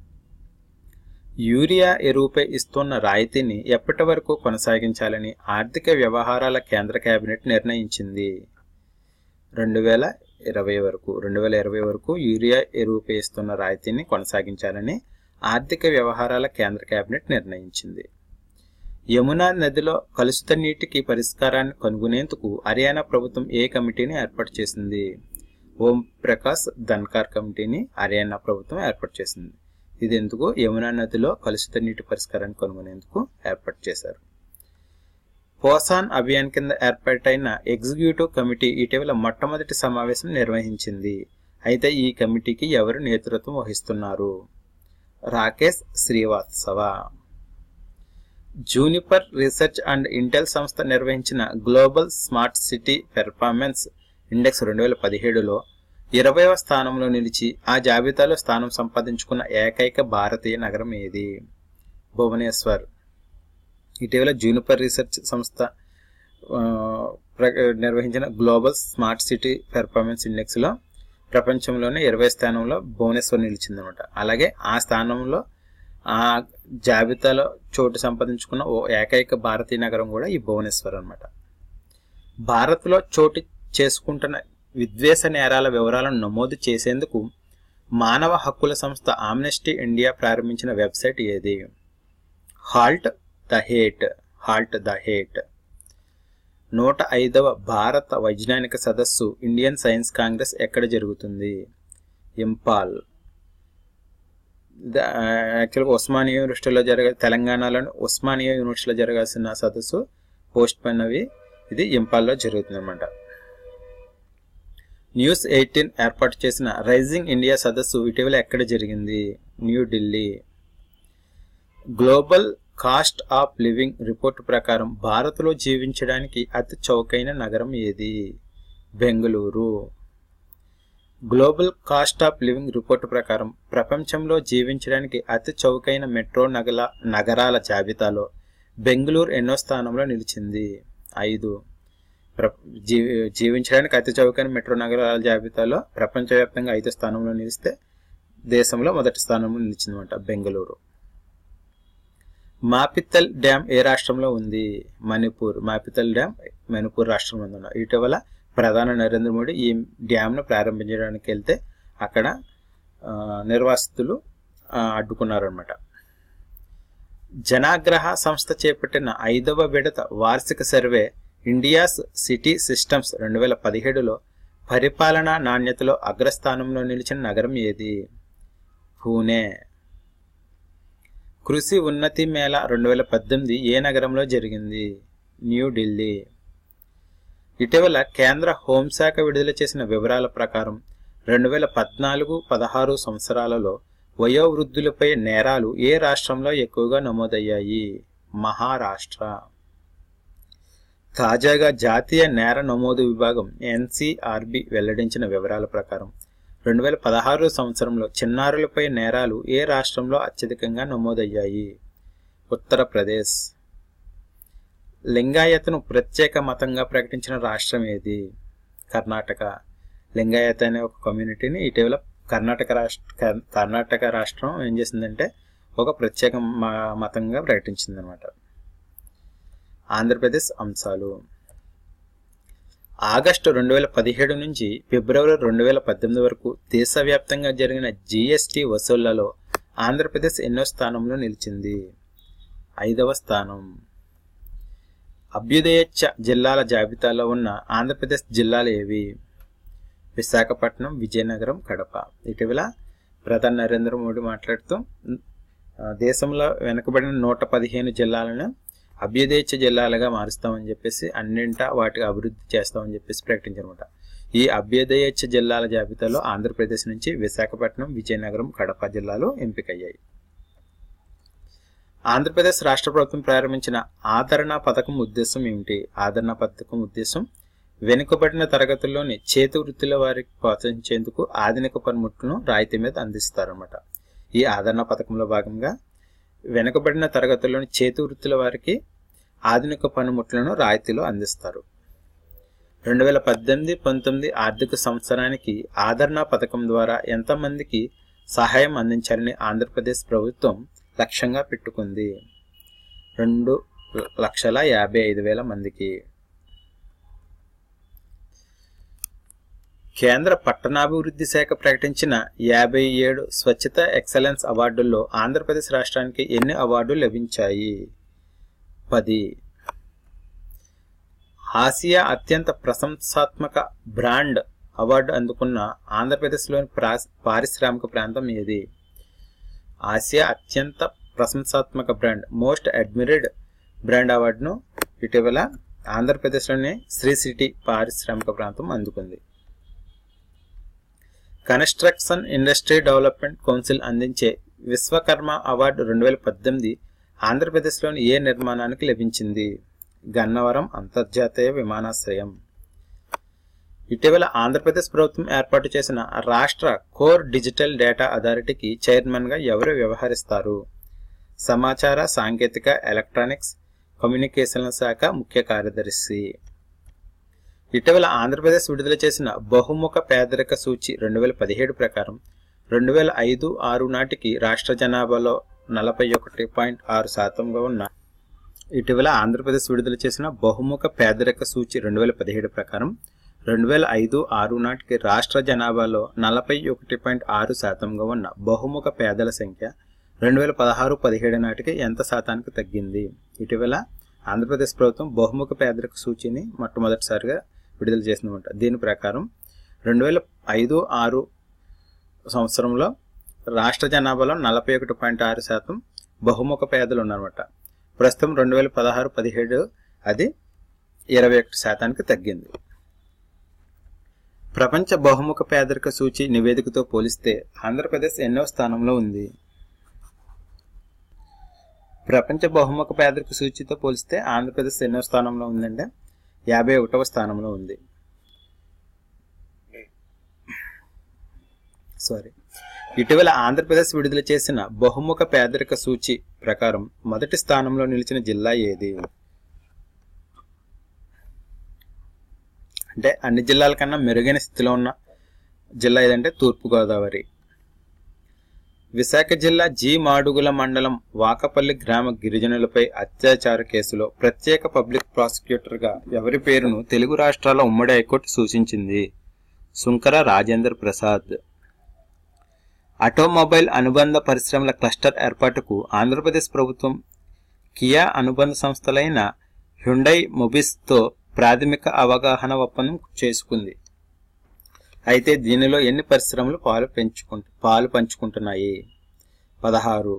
యూరియా ఎరువుపై ఇస్తున్న రాయితీని ఎప్పటి వరకు కొనసాగించాలని ఆర్థిక వ్యవహారాల కేంద్ర కేబినెట్ నిర్ణయించింది రెండు వేల ఇరవై వరకు రెండు వేల ఇరవై వరకు యూరియా ఎరువుపై ఇస్తున్న రాయితీని కొనసాగించాలని ఆర్థిక వ్యవహారాల కేంద్ర కేబినెట్ నిర్ణయించింది యమునా నదిలో కలుషిత నీటికి పరిష్కారాన్ని కనుగొనేందుకు హర్యానా ప్రభుత్వం ఏ కమిటీని ఏర్పాటు చేసింది ఓం ప్రకాష్ ధన్కార్ కమిటీని హర్యానా ప్రభుత్వం ఏర్పాటు చేసింది ఇది ఎందుకు యమునా నదిలో కలుషిత నీటి పరిష్కారాన్ని కనుగొనేందుకు ఏర్పాటు చేశారు పోసాన్ అభియాన్ కింద ఏర్పాటైన ఎగ్జిక్యూటివ్ కమిటీ ఇటీవల మొట్టమొదటి సమావేశం నిర్వహించింది అయితే ఈ కమిటీకి ఎవరు నేతృత్వం వహిస్తున్నారు Rakesh Srivastava Juniper research and Intel సంస్థ నిర్వహించిన global smart city performance index రెండు వేల పదిహేడులో ఇరవైవ స్థానంలో నిలిచి ఆ జాబితాలో స్థానం సంపాదించుకున్న ఏకైక భారతీయ నగరం ఏది భువనేశ్వర్ ఇటీవల జూనిపర్ రీసెర్చ్ సంస్థ నిర్వహించిన గ్లోబల్ స్మార్ట్ సిటీ పెర్ఫార్మెన్స్ ఇండెక్స్లో ప్రపంచంలోనే ఇరవై స్థానంలో భువనేశ్వర్ నిలిచిందనమాట అలాగే ఆ స్థానంలో ఆ జాబితాలో చోటు సంపాదించుకున్న ఓ ఏకైక భారతీయ నగరం కూడా ఈ భువనేశ్వర్ అనమాట భారత్లో చోటు చేసుకుంటున్న విద్వేష నేరాల వివరాలను నమోదు చేసేందుకు మానవ హక్కుల సంస్థ ఆమ్నెస్టీ ఇండియా ప్రారంభించిన వెబ్సైట్ ఏది halt the hate halt the hate నూట ఐదవ భారత వైజ్ఞానిక సదస్సు ఇండియన్ సైన్స్ కాంగ్రెస్ ఎక్కడ జరుగుతుంది ఇంపాల్ యాక్చువల్గా ఉస్మానియా యూనివర్సిటీలో జరగ తెలంగాణలోని ఉస్మానియా యూనివర్సిటీలో జరగాల్సిన సదస్సు పోస్ట్ పోయిన్ అవి ఇది ఇంపాల్లో జరుగుతుంది అనమాట న్యూస్ ఎయిటీన్ ఏర్పాటు చేసిన రైజింగ్ ఇండియా సదస్సు ఇటీవల ఎక్కడ జరిగింది New Delhi global cost of living report ప్రకారం భారత్లో జీవించడానికి అతి చౌకైన నగరం ఏది Bengaluru global cost of living report ప్రకారం ప్రపంచంలో జీవించడానికి అతి చౌకైన మెట్రో నగల నగరాల జాబితాలో బెంగళూరు ఎన్నో స్థానంలో నిలిచింది ఐదు ప్ర జీ జీవించడానికి అతి చౌకైన మెట్రో నగరాల జాబితాలో ప్రపంచవ్యాప్తంగా ఐదో స్థానంలో నిలిస్తే దేశంలో మొదటి స్థానంలో నిలిచిందన్నమాట బెంగళూరు మాపిత్తల్ డ్యామ్ ఏ రాష్ట్రంలో ఉంది మణిపూర్ మాపిత్తల్ డ్యామ్ మణిపూర్ రాష్ట్రంలో ఉంది ఇటీవల ప్రధాని నరేంద్ర మోడీ ఈ డ్యామ్ను ప్రారంభించడానికి వెళ్తే అక్కడ ఆ, నిర్వాసితులు ఆ, అడ్డుకున్నారనమాట జనాగ్రహ సంస్థ చేపట్టిన ఐదవ విడత వార్షిక సర్వే ఇండియాస్ సిటీ సిస్టమ్స్ రెండు వేల పదిహేడులో పరిపాలనా నాణ్యతలో అగ్రస్థానంలో నిలిచిన నగరం ఏది పూణే కృషి ఉన్నతి మేళ రెండు వేల పద్దెనిమిది ఏ నగరంలో జరిగింది న్యూఢిల్లీ ఇటీవల కేంద్ర హోంశాఖ విడుదల చేసిన వివరాల ప్రకారం రెండు వేల పద్నాలుగు పదహారు సంవత్సరాలలో వయోవృద్ధులపై నేరాలు ఏ రాష్ట్రంలో ఎక్కువగా నమోదయ్యాయి మహారాష్ట్ర తాజాగా జాతీయ నేర నమోదు విభాగం ఎన్సీఆర్బి వెల్లడించిన వివరాల ప్రకారం రెండు వేల పదహారు సంవత్సరంలో చిన్నారులపై నేరాలు ఏ రాష్ట్రంలో అత్యధికంగా నమోదయ్యాయి ఉత్తరప్రదేశ్ లింగాయతను ప్రత్యేక మతంగా ప్రకటించిన రాష్ట్రం ఏది కర్ణాటక లింగాయత అనే ఒక కమ్యూనిటీని ఇటీవల కర్ణాటక రాష్ట్ర కర్- కర్ణాటక రాష్ట్రం ఏం చేసిందంటే ఒక ప్రత్యేక మ- మతంగా ప్రకటించింది అనమాట ఆంధ్రప్రదేశ్ అంశాలు ఆగస్టు రెండు వేల పదిహేడు నుంచి ఫిబ్రవరి రెండు వేల పద్దెనిమిది వరకు దేశవ్యాప్తంగా జరిగిన జీఎస్టీ వసూళ్లలో ఆంధ్రప్రదేశ్ ఎన్నో స్థానంలో నిలిచింది ఐదవ స్థానం అభ్యుదయచ్చ జిల్లాల జాబితాలో ఉన్న ఆంధ్రప్రదేశ్ జిల్లాలు ఏవి విశాఖపట్నం విజయనగరం కడప ఇటీవల ప్రధాని నరేంద్ర మోడీ మాట్లాడుతూ ఆ, దేశంలో వెనుకబడిన నూట పదిహేను జిల్లాలను అభ్యుదయచ్చ జిల్లాలుగా మారుస్తామని చెప్పేసి అన్నింటా వాటికి అభివృద్ధి చేస్తామని చెప్పేసి ప్రకటించారన్నమాట ఈ అభ్యుదయచ్చ జిల్లాల జాబితాలో ఆంధ్రప్రదేశ్ నుంచి విశాఖపట్నం విజయనగరం కడప జిల్లాలు ఎంపికయ్యాయి ఆంధ్రప్రదేశ్ రాష్ట్ర ప్రభుత్వం ప్రారంభించిన ఆదరణ పథకం ఉద్దేశం ఏమిటి ఆదరణ పథకం ఉద్దేశం వెనుకబడిన తరగతుల్లోని చేతి వృత్తుల వారికి ప్రోత్సహించేందుకు ఆధునిక పనిముట్లను రాయితీ మీద అందిస్తారన్నమాట ఈ ఆదరణ పథకంలో భాగంగా వెనుకబడిన తరగతుల్లోని చేతి వృత్తుల వారికి ఆధునిక పనిముట్లను రాయితీలో అందిస్తారు రెండు వేల పద్దెనిమిది పంతొమ్మిది ఆర్థిక సంవత్సరానికి ఆదరణ పథకం ద్వారా ఎంతమందికి సహాయం అందించాలని ఆంధ్రప్రదేశ్ ప్రభుత్వం లక్ష్యంగా పెట్టుకుంది రెండు లక్షల యాభై ఐదు వేల మందికి కేంద్ర పట్టణాభివృద్ధి శాఖ ప్రకటించిన యాభై ఏడు స్వచ్ఛత ఎక్సలెన్స్ అవార్డుల్లో ఆంధ్రప్రదేశ్ రాష్ట్రానికి ఎన్ని అవార్డులు లభించాయి పది ఆసియా అత్యంత ప్రశంసాత్మక బ్రాండ్ అవార్డు అందుకున్న ఆంధ్రప్రదేశ్లోని ప్రా- పారిశ్రామిక ప్రాంతం ఏది ఆసియా అత్యంత ప్రశంసాత్మక బ్రాండ్ మోస్ట్ అడ్మిరెడ్ బ్రాండ్ అవార్డును ఇటీవల ఆంధ్రప్రదేశ్లోని శ్రీ సిటీ పారిశ్రామిక ప్రాంతం అందుకుంది కన్స్ట్రక్షన్ ఇండస్ట్రీ డెవలప్మెంట్ కౌన్సిల్ అందించే విశ్వకర్మ అవార్డు రెండు వేల పద్దెనిమిది ఆంధ్రప్రదేశ్లోని ఏ నిర్మాణానికి లభించింది గన్నవరం అంతర్జాతీయ విమానాశ్రయం ఇటీవల ఆంధ్రప్రదేశ్ ప్రభుత్వం ఏర్పాటు చేసిన రాష్ట్ర కోర్ డిజిటల్ డేటా అథారిటీకి చైర్మన్గా ఎవరు వ్యవహరిస్తారు సమాచార సాంకేతిక ఎలక్ట్రానిక్స్ కమ్యూనికేషన్ల శాఖ ముఖ్య కార్యదర్శి ఇటీవల ఆంధ్రప్రదేశ్ విడుదల చేసిన బహుముఖ పేదరిక సూచి రెండు వేల పదిహేడు ప్రకారం రెండు వేల ఐదు ఆరు నాటికి రాష్ట్ర జనాభాలో నలభై ఒకటి పాయింట్ ఆరు శాతంగా ఉన్న ఇటీవల ఆంధ్రప్రదేశ్ విడుదల చేసిన బహుముఖ పేదరిక సూచి రెండు వేల పదిహేడు ప్రకారం రెండు వేల ఐదు ఆరు నాటికి రాష్ట్ర జనాభాలో నలభై ఒకటి పాయింట్ ఆరు శాతంగా ఉన్న బహుముఖ పేదల సంఖ్య రెండు వేల పదహారు పదిహేడు నాటికి ఎంత శాతానికి తగ్గింది ఇటీవల ఆంధ్రప్రదేశ్ ప్రభుత్వం బహుముఖ పేదరిక సూచిని మొట్టమొదటిసారిగా విడుదల చేసిందన్నమాట దీని ప్రకారం రెండు వేల ఐదు ఆరు సంవత్సరంలో రాష్ట్ర జనాభాలో నలభై ఒకటి పాయింట్ ఆరు శాతం బహుముఖ పేదలు ఉన్నారన్నమాట ప్రస్తుతం రెండు వేల పదహారు పదిహేడు అది ఇరవై ఒకటి శాతానికి తగ్గింది ప్రపంచ బహుముఖ పేదరిక సూచి నివేదికతో పోలిస్తే ఆంధ్రప్రదేశ్ ఎన్నో స్థానంలో ఉంది ప్రపంచ బహుముఖ పేదరిక సూచితో పోలిస్తే ఆంధ్రప్రదేశ్ ఎన్నో స్థానంలో ఉందంటే యాభై ఒకటవ స్థానంలో ఉంది సారీ ఇటీవల ఆంధ్రప్రదేశ్ విడుదల చేసిన బహుముఖ పేదరిక సూచి ప్రకారం మొదటి స్థానంలో నిలిచిన జిల్లా ఏది అంటే అన్ని జిల్లాల కన్నా మెరుగైన స్థితిలో ఉన్న జిల్లా ఏదంటే తూర్పుగోదావరి విశాఖ జిల్లా జి మాడుగుల మండలం వాకపల్లి గ్రామ గిరిజనులపై అత్యాచార కేసులో ప్రత్యేక పబ్లిక్ ప్రాసిక్యూటర్గా ఎవరి పేరును తెలుగు రాష్ట్రాల ఉమ్మడి హైకోర్టు సూచించింది సుంకర రాజేంద్ర ప్రసాద్ ఆటోమొబైల్ అనుబంధ పరిశ్రమల క్లస్టర్ ఏర్పాటుకు ఆంధ్రప్రదేశ్ ప్రభుత్వం కియా అనుబంధ సంస్థలైన హ్యుండై మొబిస్తో ప్రాథమిక అవగాహన ఒప్పందం చేసుకుంది అయితే దీనిలో ఎన్ని పరిశ్రమలు పాలు పెంచుకుంటు పాలు పంచుకుంటున్నాయి పదహారు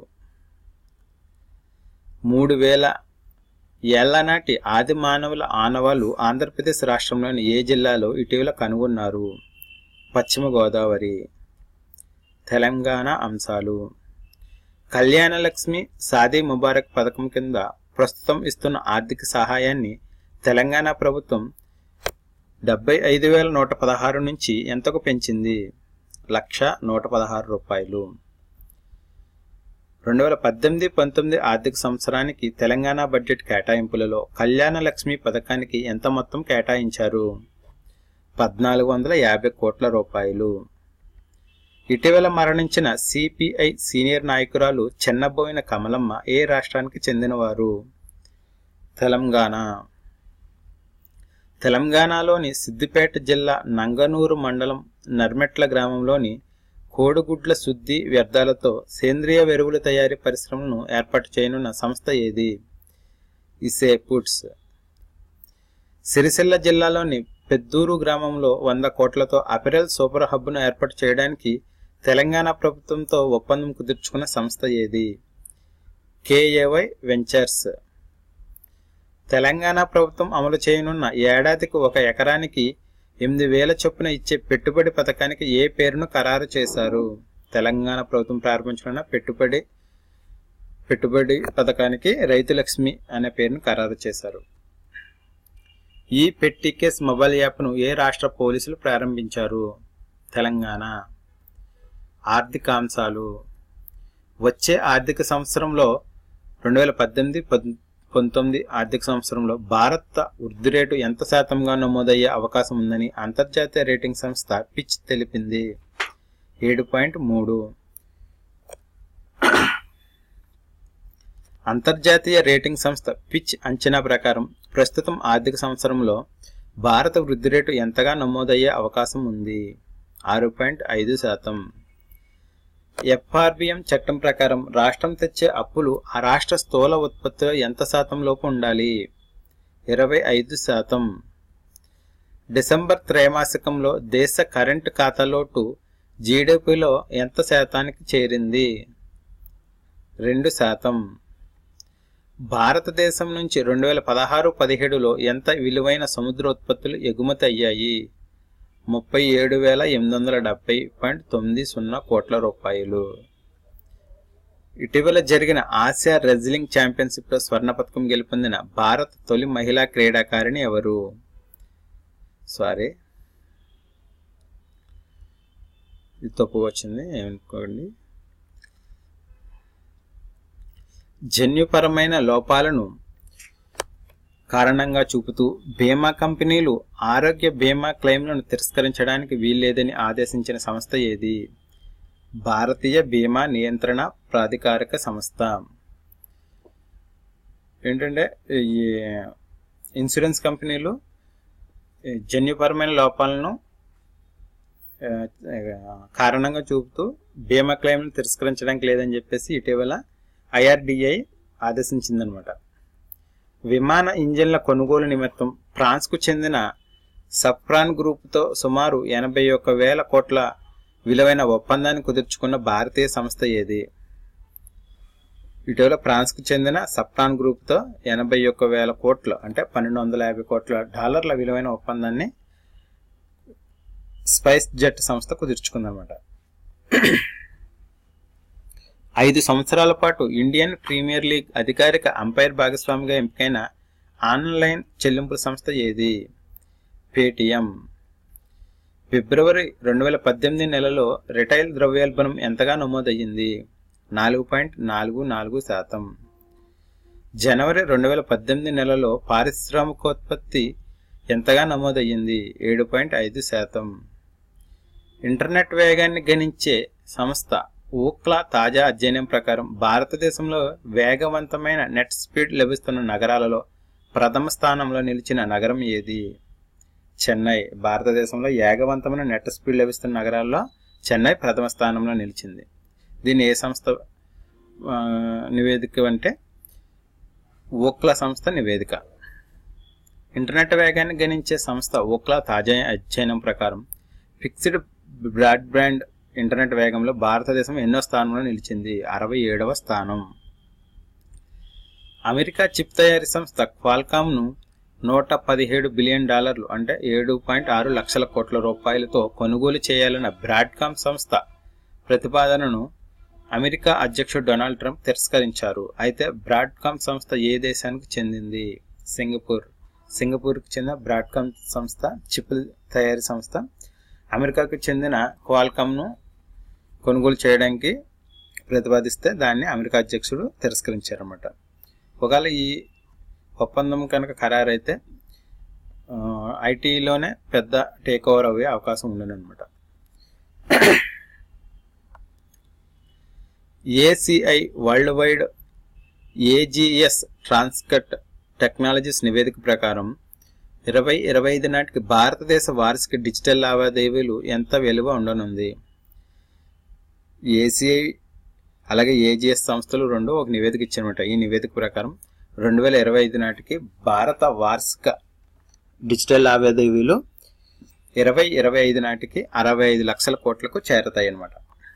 మూడు వేల ఏళ్ల నాటి ఆది మానవుల ఆనవాళ్లు ఆంధ్రప్రదేశ్ రాష్ట్రంలోని ఏ జిల్లాలో ఇటీవల కనుగొన్నారు పశ్చిమ గోదావరి తెలంగాణ అంశాలు కళ్యాణ లక్ష్మి సాదీ ముబారక్ పథకం కింద ప్రస్తుతం ఇస్తున్న ఆర్థిక సహాయాన్ని తెలంగాణ ప్రభుత్వం డెబ్బై ఐదు వేల నూట పదహారు నుంచి ఎంతకు పెంచింది లక్ష నూట పదహారు రూపాయలు రెండు వేల పద్దెనిమిది పంతొమ్మిది ఆర్థిక సంవత్సరానికి తెలంగాణ బడ్జెట్ కేటాయింపులలో కళ్యాణ లక్ష్మి పథకానికి ఎంత మొత్తం కేటాయించారు పద్నాలుగు వందల యాభై కోట్ల రూపాయలు ఇటీవల మరణించిన సిపిఐ సీనియర్ నాయకురాలు చెన్నబోయిన కమలమ్మ ఏ రాష్ట్రానికి చెందినవారు తెలంగాణ తెలంగాణలోని సిద్దిపేట జిల్లా నంగనూరు మండలం నర్మెట్ల గ్రామంలోని కోడిగుడ్ల శుద్ధి వ్యర్థాలతో సేంద్రియ ఎరువుల తయారీ పరిశ్రమను ఏర్పాటు చేయనున్న సంస్థ ఏది ఇసే ఫుడ్స్ సిరిసిల్ల జిల్లాలోని పెద్దూరు గ్రామంలో వంద కోట్లతో అపెరల్ సూపర్ హబ్ను ఏర్పాటు చేయడానికి తెలంగాణ ప్రభుత్వంతో ఒప్పందం కుదుర్చుకున్న సంస్థ ఏది కేఏవై వెంచర్స్ తెలంగాణ ప్రభుత్వం అమలు చేయనున్న ఏడాదికి ఒక ఎకరానికి ఎనిమిది వేల చొప్పున ఇచ్చే పెట్టుబడి పథకానికి ఏ పేరును ఖరారు చేశారు తెలంగాణ ప్రభుత్వం ప్రారంభించనున్న పెట్టుబడి పెట్టుబడి పథకానికి రైతు లక్ష్మి అనే పేరును ఖరారు చేశారు ఈ పెట్టికేస్ మొబైల్ యాప్ను ఏ రాష్ట్ర పోలీసులు ప్రారంభించారు తెలంగాణ ఆర్థికాంశాలు వచ్చే ఆర్థిక సంవత్సరంలో రెండు వేల పద్దెనిమిది పంతొమ్మిది ఆర్థిక సంవత్సరంలో భారత వృద్ధి రేటు ఎంత శాతంగా నమోదయ్యే అవకాశం ఉందని అంతర్జాతీయ రేటింగ్ సంస్థ పిచ్ తెలిపింది ఏడు పాయింట్ మూడు అంతర్జాతీయ రేటింగ్ సంస్థ పిచ్ అంచనా ప్రకారం ప్రస్తుతం ఆర్థిక సంవత్సరంలో భారత వృద్ధి రేటు ఎంతగా నమోదయ్యే అవకాశం ఉంది ఆరు పాయింట్ ఐదు శాతం ఎఫ్ఆర్బిఎం చట్టం ప్రకారం రాష్ట్రం తెచ్చే అప్పులు ఆ రాష్ట్ర స్థూల ఉత్పత్తిలో ఎంత శాతం లోపు ఉండాలి ఇరవై ఐదు శాతం డిసెంబర్ త్రైమాసికంలో దేశ కరెంటు ఖాతా లోటు జీడిపిలో ఎంత శాతానికి చేరింది రెండు శాతం భారతదేశం నుంచి రెండు వేల పదహారు పదిహేడులో ఎంత విలువైన సముద్ర ఉత్పత్తులు ఎగుమతి అయ్యాయి ముప్పై ఏడు వేల ఎనిమిది వందల డెబ్బై పాయింట్ తొమ్మిది సున్నా కోట్ల రూపాయలు ఇటీవల జరిగిన ఆసియా రెజ్లింగ్ ఛాంపియన్షిప్లో స్వర్ణ పథకం గెలుపొందిన భారత తొలి మహిళా క్రీడాకారిణి ఎవరు సారీ ఇది తప్పు వచ్చింది ఏమనుకోండి జన్యుపరమైన లోపాలను కారణంగా చూపుతూ బీమా కంపెనీలు ఆరోగ్య బీమా క్లెయిమ్లను తిరస్కరించడానికి వీల్లేదని ఆదేశించిన సంస్థ ఏది భారతీయ బీమా నియంత్రణ ప్రాధికారిక సంస్థ ఏంటంటే ఈ ఇన్సూరెన్స్ కంపెనీలు ఈ జన్యుపరమైన లోపాలను ఆ, కారణంగా చూపుతూ బీమా క్లెయిమ్ను తిరస్కరించడానికి లేదని చెప్పేసి ఇటీవల ఐఆర్డిఐ ఆదేశించిందనమాట విమాన ఇంజిన్ల కొనుగోలు నిమిత్తం ఫ్రాన్స్కు చెందిన సఫ్రాన్ గ్రూప్తో సుమారు ఎనభై ఒక్క వేల కోట్ల విలువైన ఒప్పందాన్ని కుదుర్చుకున్న భారతీయ సంస్థ ఏది ఇటీవల ఫ్రాన్స్కు చెందిన సఫ్రాన్ గ్రూప్తో ఎనభై ఒక్క వేల కోట్ల అంటే పన్నెండు వందల యాభై కోట్ల డాలర్ల విలువైన ఒప్పందాన్ని స్పైస్ జెట్ సంస్థ కుదుర్చుకుందనమాట ఐదు సంవత్సరాల పాటు ఇండియన్ ప్రీమియర్ లీగ్ అధికారిక అంపైర్ భాగస్వామిగా ఎంపికైన ఆన్లైన్ చెల్లింపుల సంస్థ ఏది పేటిఎం ఫిబ్రవరి రెండు వేల పద్దెనిమిది నెలలో రిటైల్ ద్రవ్యోల్బణం ఎంతగా నమోదయ్యింది నాలుగు పాయింట్ నాలుగు నాలుగు శాతం జనవరి రెండు వేల పద్దెనిమిది నెలలో పారిశ్రామికోత్పత్తి ఎంతగా నమోదయ్యింది ఏడు పాయింట్ ఐదు శాతం ఇంటర్నెట్ వేగాన్ని గణించే సంస్థ ఊక్లా తాజా అధ్యయనం ప్రకారం భారతదేశంలో వేగవంతమైన నెట్ స్పీడ్ లభిస్తున్న నగరాలలో ప్రథమ స్థానంలో నిలిచిన నగరం ఏది చెన్నై భారతదేశంలో వేగవంతమైన నెట్ స్పీడ్ లభిస్తున్న నగరాల్లో చెన్నై ప్రథమ స్థానంలో నిలిచింది దీన్ని ఏ సంస్థ ఆ, నివేదిక అంటే ఓక్లా సంస్థ నివేదిక ఇంటర్నెట్ వేగాన్ని గణించే సంస్థ ఓక్లా తాజా అధ్యయనం ప్రకారం ఫిక్స్డ్ బ్రాడ్బ్యాండ్ ఇంటర్నెట్ వేగంలో భారతదేశం ఎన్నో స్థానంలో నిలిచింది అరవై ఏడవ స్థానం అమెరికా చిప్ తయారీ సంస్థ క్వాల్కామ్ను నూట పదిహేడు బిలియన్ డాలర్లు అంటే ఏడు పాయింట్ ఆరు లక్షల కోట్ల రూపాయలతో కొనుగోలు చేయాలన్న బ్రాడ్కామ్ సంస్థ ప్రతిపాదనను అమెరికా అధ్యక్షుడు డొనాల్డ్ ట్రంప్ తిరస్కరించారు అయితే బ్రాడ్కామ్ సంస్థ ఏ దేశానికి చెందింది సింగపూర్ సింగపూర్కి చెందిన బ్రాడ్కామ్ సంస్థ చిప్ తయారీ సంస్థ అమెరికాకు చెందిన క్వాల్కామ్ను కొనుగోలు చేయడానికి ప్రతిపాదిస్తే దాన్ని అమెరికా అధ్యక్షుడు తిరస్కరించారన్నమాట ఒకవేళ ఈ ఒప్పందం కనుక ఖరారైతే ఆ, ఐటీలోనే పెద్ద టేక్ ఓవర్ అయ్యే అవకాశం ఉండనమాట ACI world wide AGS transact technologies నివేదిక ప్రకారం ఇరవై ఇరవై ఐదు నాటికి భారతదేశ వార్షిక డిజిటల్ లావాదేవీలు ఎంత విలువ ఉండనుంది ఏసిఐ అలాగే ఏజిఎస్ సంస్థలు రెండు ఒక నివేదిక ఇచ్చారన్నమాట ఈ నివేదిక ప్రకారం రెండు వేల ఇరవై ఐదు నాటికి భారత వార్షిక డిజిటల్ లావాదేవీలు ఇరవై ఇరవై ఐదు నాటికి అరవై ఐదు లక్షల కోట్లకు చేరతాయి అన్నమాట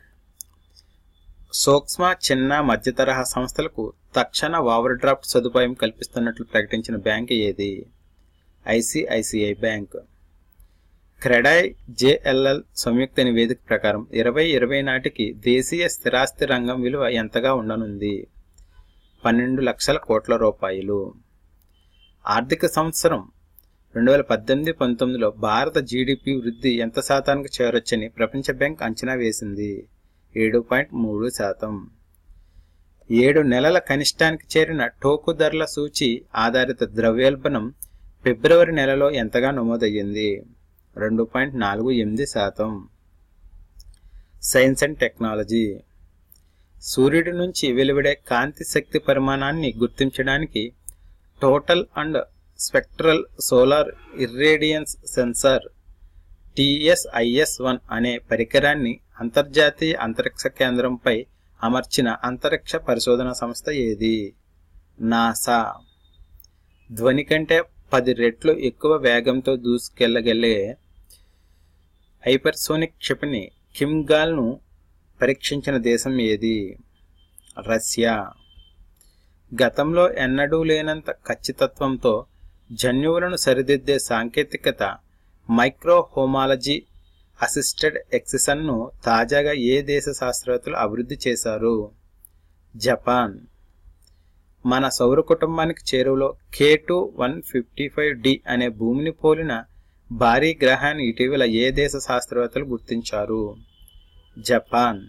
సూక్ష్మ చిన్న మధ్య తరహా సంస్థలకు తక్షణ ఓవర్ డ్రాఫ్ట్ సదుపాయం కల్పిస్తున్నట్లు ప్రకటించిన బ్యాంక్ ఏది ఐసిఐసిఐ బ్యాంక్ క్రెడాయ్ జేఎల్ఎల్ సంయుక్త నివేదిక ప్రకారం ఇరవై ఇరవై నాటికి దేశీయ స్థిరాస్తి రంగం విలువ ఎంతగా ఉండనుంది పన్నెండు లక్షల కోట్ల రూపాయలు ఆర్థిక సంవత్సరం రెండు వేల పద్దెనిమిది పంతొమ్మిదిలో భారత జీడిపి వృద్ధి ఎంత శాతానికి చేరొచ్చని ప్రపంచ బ్యాంక్ అంచనా వేసింది ఏడు పాయింట్ మూడు శాతం ఏడు నెలల కనిష్టానికి చేరిన టోకు ధరల సూచి ఆధారిత ద్రవ్యోల్బణం ఫిబ్రవరి నెలలో ఎంతగా నమోదయ్యింది రెండు పాయింట్ నాలుగు ఎనిమిది శాతం సైన్స్ అండ్ టెక్నాలజీ సూర్యుడి నుంచి వెలువడే కాంతి శక్తి పరిమాణాన్ని గుర్తించడానికి total and spectral solar irradiance sensor TSIS one అనే పరికరాన్ని అంతర్జాతీయ అంతరిక్ష కేంద్రంపై అమర్చిన అంతరిక్ష పరిశోధన సంస్థ ఏది నాసా ధ్వని కంటే పది రెట్లు ఎక్కువ వేగంతో దూసుకెళ్లగలిగే హైపర్సోనిక్ క్షిపణి కిమ్గాల్ను పరీక్షించిన దేశం ఏది రష్యా గతంలో ఎన్నడూ లేనంత ఖచ్చితత్వంతో జన్యువులను సరిదిద్దే సాంకేతికత మైక్రోహోమాలజీ అసిస్టెడ్ ఎక్సిసన్ను తాజాగా ఏ దేశ శాస్త్రవేత్తలు అభివృద్ధి చేశారు జపాన్ మన సౌర కుటుంబానికి చేరువలో K two one fifty five D అనే భూమిని పోలిన భారీ గ్రహాన్ని ఇటీవల ఏ దేశ శాస్త్రవేత్తలు గుర్తించారు జపాన్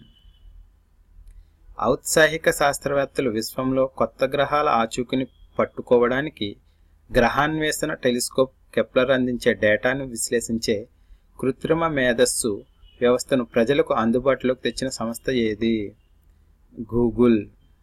ఔత్సాహిక శాస్త్రవేత్తలు విశ్వంలో కొత్త గ్రహాల ఆచూకీని పట్టుకోవడానికి గ్రహాన్వేషణ టెలిస్కోప్ కెప్లర్ అందించే డేటాను విశ్లేషించే కృత్రిమ మేధస్సు వ్యవస్థను ప్రజలకు అందుబాటులోకి తెచ్చిన సంస్థ ఏది గూగుల్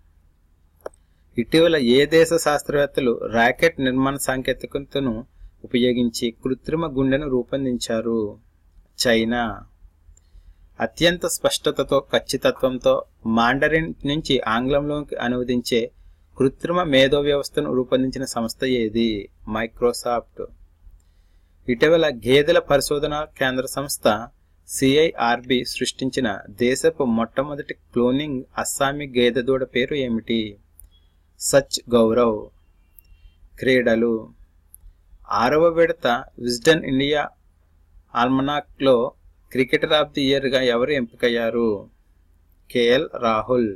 ఇటీవల ఏ దేశ శాస్త్రవేత్తలు రాకెట్ నిర్మాణ సాంకేతికతను ఉపయోగించి కృత్రిమ గుండెను రూపొందించారు చైనా అత్యంత స్పష్టతతో ఖచ్చితత్వంతో మాండరిన్ నుంచి ఆంగ్లంలోకి అనువదించే కృత్రిమ మేధో వ్యవస్థను రూపొందించిన సంస్థ ఏది మైక్రోసాఫ్ట్ ఇటీవల గేదెల పరిశోధన కేంద్ర సంస్థ సిఐఆర్బి సృష్టించిన దేశపు మొట్టమొదటి క్లోనింగ్ అస్సామీ గేదె దూడ పేరు ఏమిటి సచ్ గౌరవ్ క్రీడలు ఆరవ విడత విజ్డన్ ఇండియా ఆల్మనాక్లో క్రికెటర్ ఆఫ్ ది ఇయర్గా ఎవరు ఎంపికయ్యారు KL Rahul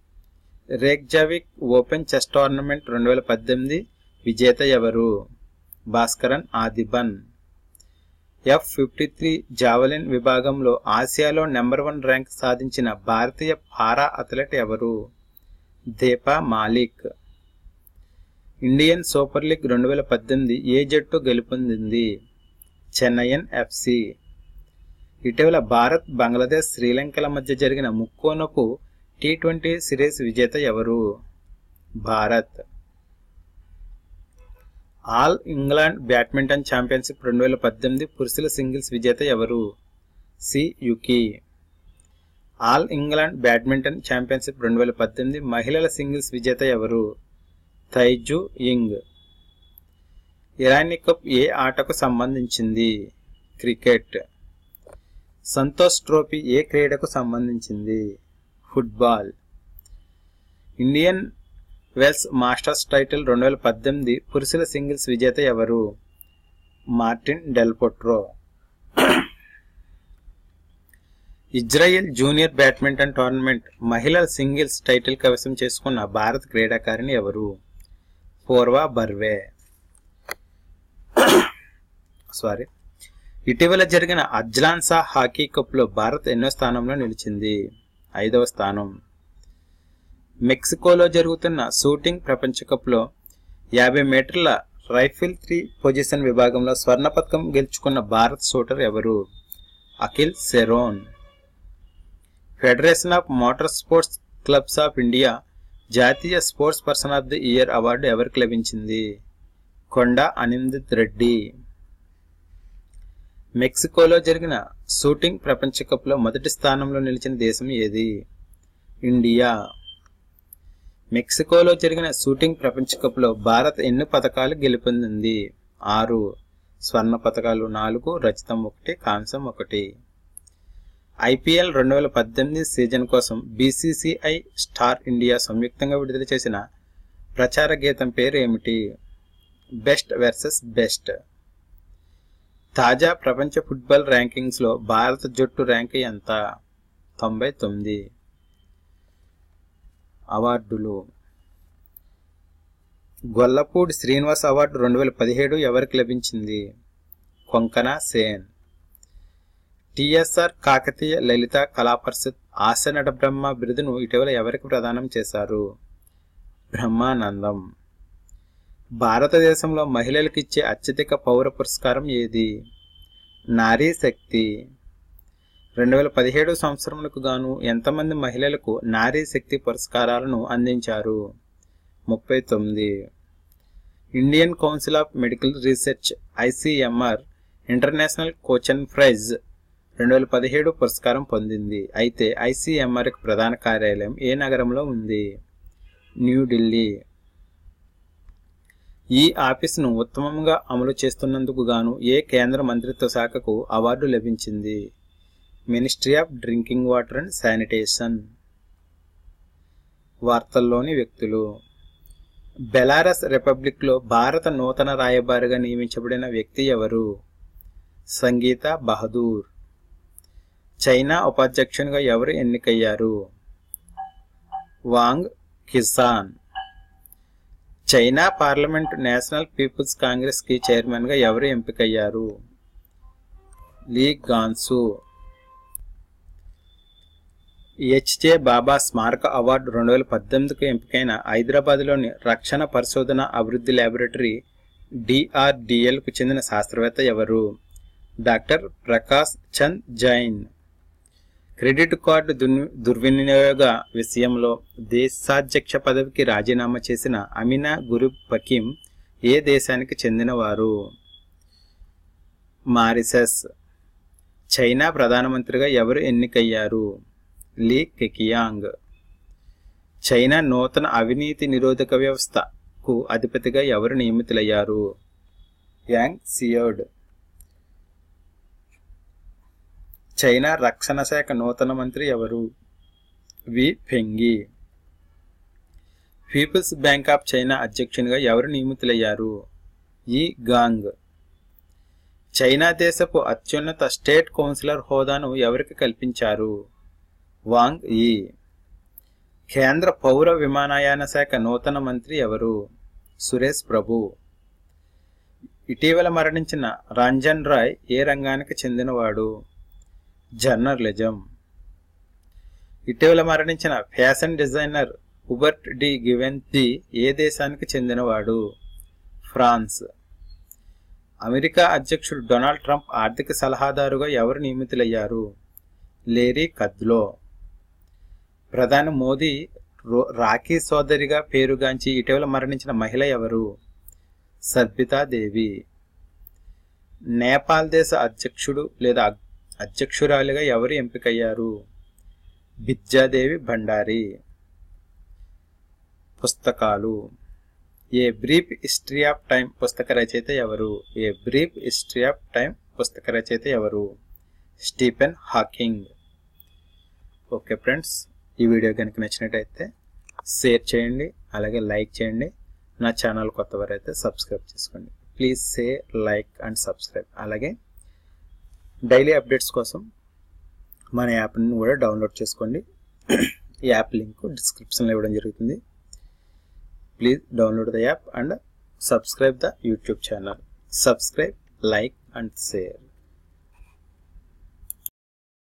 Reykjavik open chess tournament రెండు వేల పద్దెనిమిది విజేత ఎవరు Bhaskaran Adhiban F fifty three javelin విభాగంలో ఆసియాలో నెంబర్ వన్ ర్యాంక్ సాధించిన భారతీయ పారా అథ్లెట్ ఎవరు Deepa Malik Indian super league రెండు వేల పద్దెనిమిది ఏ జట్టు గెలుపొందింది చెన్నయన్ ఎఫ్సి ఇటీవల భారత్ బంగ్లాదేశ్ శ్రీలంకల మధ్య జరిగిన ముక్కోనపు టీ ట్వంటీ సిరీస్ విజేత ఎవరు Bharat all England badminton championship రెండు వేల పద్దెనిమిది పురుషుల సింగిల్స్ విజేత ఎవరు Shi Yuqi all England badminton championship రెండు వేల పద్దెనిమిది మహిళల సింగిల్స్ విజేత ఎవరు తైజు యింగ్ ఇరానీ కప్ ఏ ఆటకు సంబంధించింది క్రికెట్ సంతోష్ ట్రోఫీ ఏ క్రీడకు సంబంధించింది football Indian Wells masters title రెండు వేల పద్దెనిమిది పురుషుల సింగిల్స్ విజేత ఎవరు Martin Del Potro Israel junior badminton tournament మహిళల సింగిల్స్ టైటిల్ కవసం చేసుకున్న భారత క్రీడాకారిణి ఎవరు పూర్వా బర్వే సారీ ఇటీవల జరిగిన అజ్లాన్సా హాకీ కప్లో భారత్ ఎన్నో స్థానంలో నిలిచింది ఐదవ స్థానం మెక్సికోలో జరుగుతున్న షూటింగ్ ప్రపంచ కప్లో యాభై మీటర్ల రైఫిల్ త్రీ పొజిషన్ విభాగంలో స్వర్ణ పథకం గెలుచుకున్న భారత్ షూటర్ ఎవరు Akhil Sheoran federation of motor sports clubs of India జాతీయ sports person of the year award ఎవరికి లభించింది కొండ అనిందిత్ రెడ్డి మెక్సికోలో జరిగిన షూటింగ్ ప్రపంచ కప్లో మొదటి స్థానంలో నిలిచిన దేశం ఏది ఇండియా మెక్సికోలో జరిగిన షూటింగ్ ప్రపంచ కప్లో భారత్ ఎన్ని పథకాలు గెలుపొందింది ఆరు స్వర్ణ పథకాలు నాలుగు రచితం ఒకటి కాంసం ఒకటి ఐపీఎల్ రెండు వేల పద్దెనిమిది సీజన్ కోసం బీసీసీఐ స్టార్ ఇండియా సంయుక్తంగా విడుదల చేసిన ప్రచార గీతం పేరు ఏమిటి బెస్ట్ వర్సెస్ బెస్ట్ తాజా ప్రపంచ ఫుట్బాల్ ర్యాంకింగ్స్లో భారత జట్టు ర్యాంక్ ఎంత తొంభై తొమ్మిది అవార్డులు గొల్లపూడి శ్రీనివాస్ అవార్డు రెండు వేల పదిహేడు ఎవరికి లభించింది కొంకణ సేన్ టిఎస్ఆర్ కాకతీయ లలిత కళా పరిషత్ ఆశ నట బ్రహ్మ బిరుదును ఇటీవల ఎవరికి ప్రదానం చేశారు బ్రహ్మానందం భారతదేశంలో మహిళలకు ఇచ్చే అత్యధిక పౌర పురస్కారం ఏది నారీ శక్తి రెండు వేల పదిహేడు సంవత్సరములకు గాను ఎంతమంది మహిళలకు నారీ శక్తి పురస్కారాలను అందించారు ముప్పై తొమ్మిది Indian council of medical research ICMR international Kochon prize రెండు వేల పదిహేడు పురస్కారం పొందింది అయితే ఐసిఎంఆర్ ప్రధాన కార్యాలయం ఏ నగరంలో ఉంది న్యూఢిల్లీ ఈ ఆఫీసును ఉత్తమంగా అమలు చేస్తున్నందుకు గాను ఏ కేంద్ర మంత్రిత్వ శాఖకు అవార్డు లభించింది ministry of drinking water and sanitation వార్తల్లోని వ్యక్తులు బెలారస్ రిపబ్లిక్లో భారత నూతన రాయబారిగా నియమించబడిన వ్యక్తి ఎవరు సంగీత బహదూర్ చైనా ఉపాధ్యక్షునిగా ఎవరు ఎన్నికయ్యారు Wang Qishan China parliament national people's congress కి చైర్మన్ గా ఎవరు ఎంపికయ్యారు లీ గాన్సు హెచ్జే బాబా స్మారక అవార్డు రెండు వేల పద్దెనిమిదికి ఎంపికైన హైదరాబాద్లోని రక్షణ పరిశోధన అభివృద్ధి ల్యాబొరేటరీ డిఆర్డిఎల్కు చెందిన శాస్త్రవేత్త ఎవరు doctor Prakash Chand Jain credit card దుర్- దుర్వినియోగ విషయంలో దేశాధ్యక్ష పదవికి రాజీనామా చేసిన అమినా గురు పకీం ఏ దేశానికి చెందినవారు మారిసస్ చైనా ప్రధానమంత్రిగా ఎవరు ఎన్నికయ్యారు లీ కెకియాంగ్ చైనా నూతన అవినీతి నిరోధక వ్యవస్థకు అధిపతిగా ఎవరు నియమితులయ్యారు యాంగ్ సియోడ్ చైనా రక్షణ శాఖ నూతన మంత్రి ఎవరు Wei Fenghe people's bank of China అధ్యక్షునిగా ఎవరు నియమితులయ్యారు ఈ గాంగ్ చైనా దేశపు అత్యున్నత స్టేట్ కౌన్సిలర్ హోదాను ఎవరికి కల్పించారు వాంగ్ ఈ కేంద్ర పౌర విమానయాన శాఖ నూతన మంత్రి ఎవరు సురేష్ ప్రభు ఇటీవల మరణించిన రంజన్ రాయ్ ఏ రంగానికి చెందినవాడు జర్నలిజం ఇటీవల మరణించిన fashion designer Hubert de Givenchy ఏ దేశానికి చెందినవాడు ఫ్రాన్స్ అమెరికా అధ్యక్షుడు డొనాల్డ్ ట్రంప్ ఆర్థిక సలహాదారుగా ఎవరు నియమితులయ్యారు లేరీ కద్లో ప్రధాని మోదీ రాఖీ సోదరిగా పేరుగాంచి ఇటీవల మరణించిన మహిళ ఎవరు సర్బితాదేవి నేపాల్ దేశ అధ్యక్షుడు లేదా అధ్యక్షురాలిగా ఎవరు ఎంపికయ్యారు బిద్యాదేవి భండారి పుస్తకాలు a brief history of time పుస్తక రచయిత ఎవరు a brief history of time పుస్తక రచయిత ఎవరు స్టీఫెన్ హాకింగ్ ఓకే ఫ్రెండ్స్ ఈ వీడియో కనుక నచ్చినట్టయితే షేర్ చేయండి అలాగే లైక్ చేయండి నా ఛానల్ కొత్తవారు అయితే సబ్స్క్రైబ్ చేసుకోండి please say like and subscribe అలాగే డైలీ అప్డేట్స్ కోసం మన యాప్ని కూడా డౌన్లోడ్ చేసుకోండి ఈ యాప్ లింక్ డిస్క్రిప్షన్లో ఇవ్వడం జరుగుతుంది please download the app and subscribe the YouTube channel subscribe like and share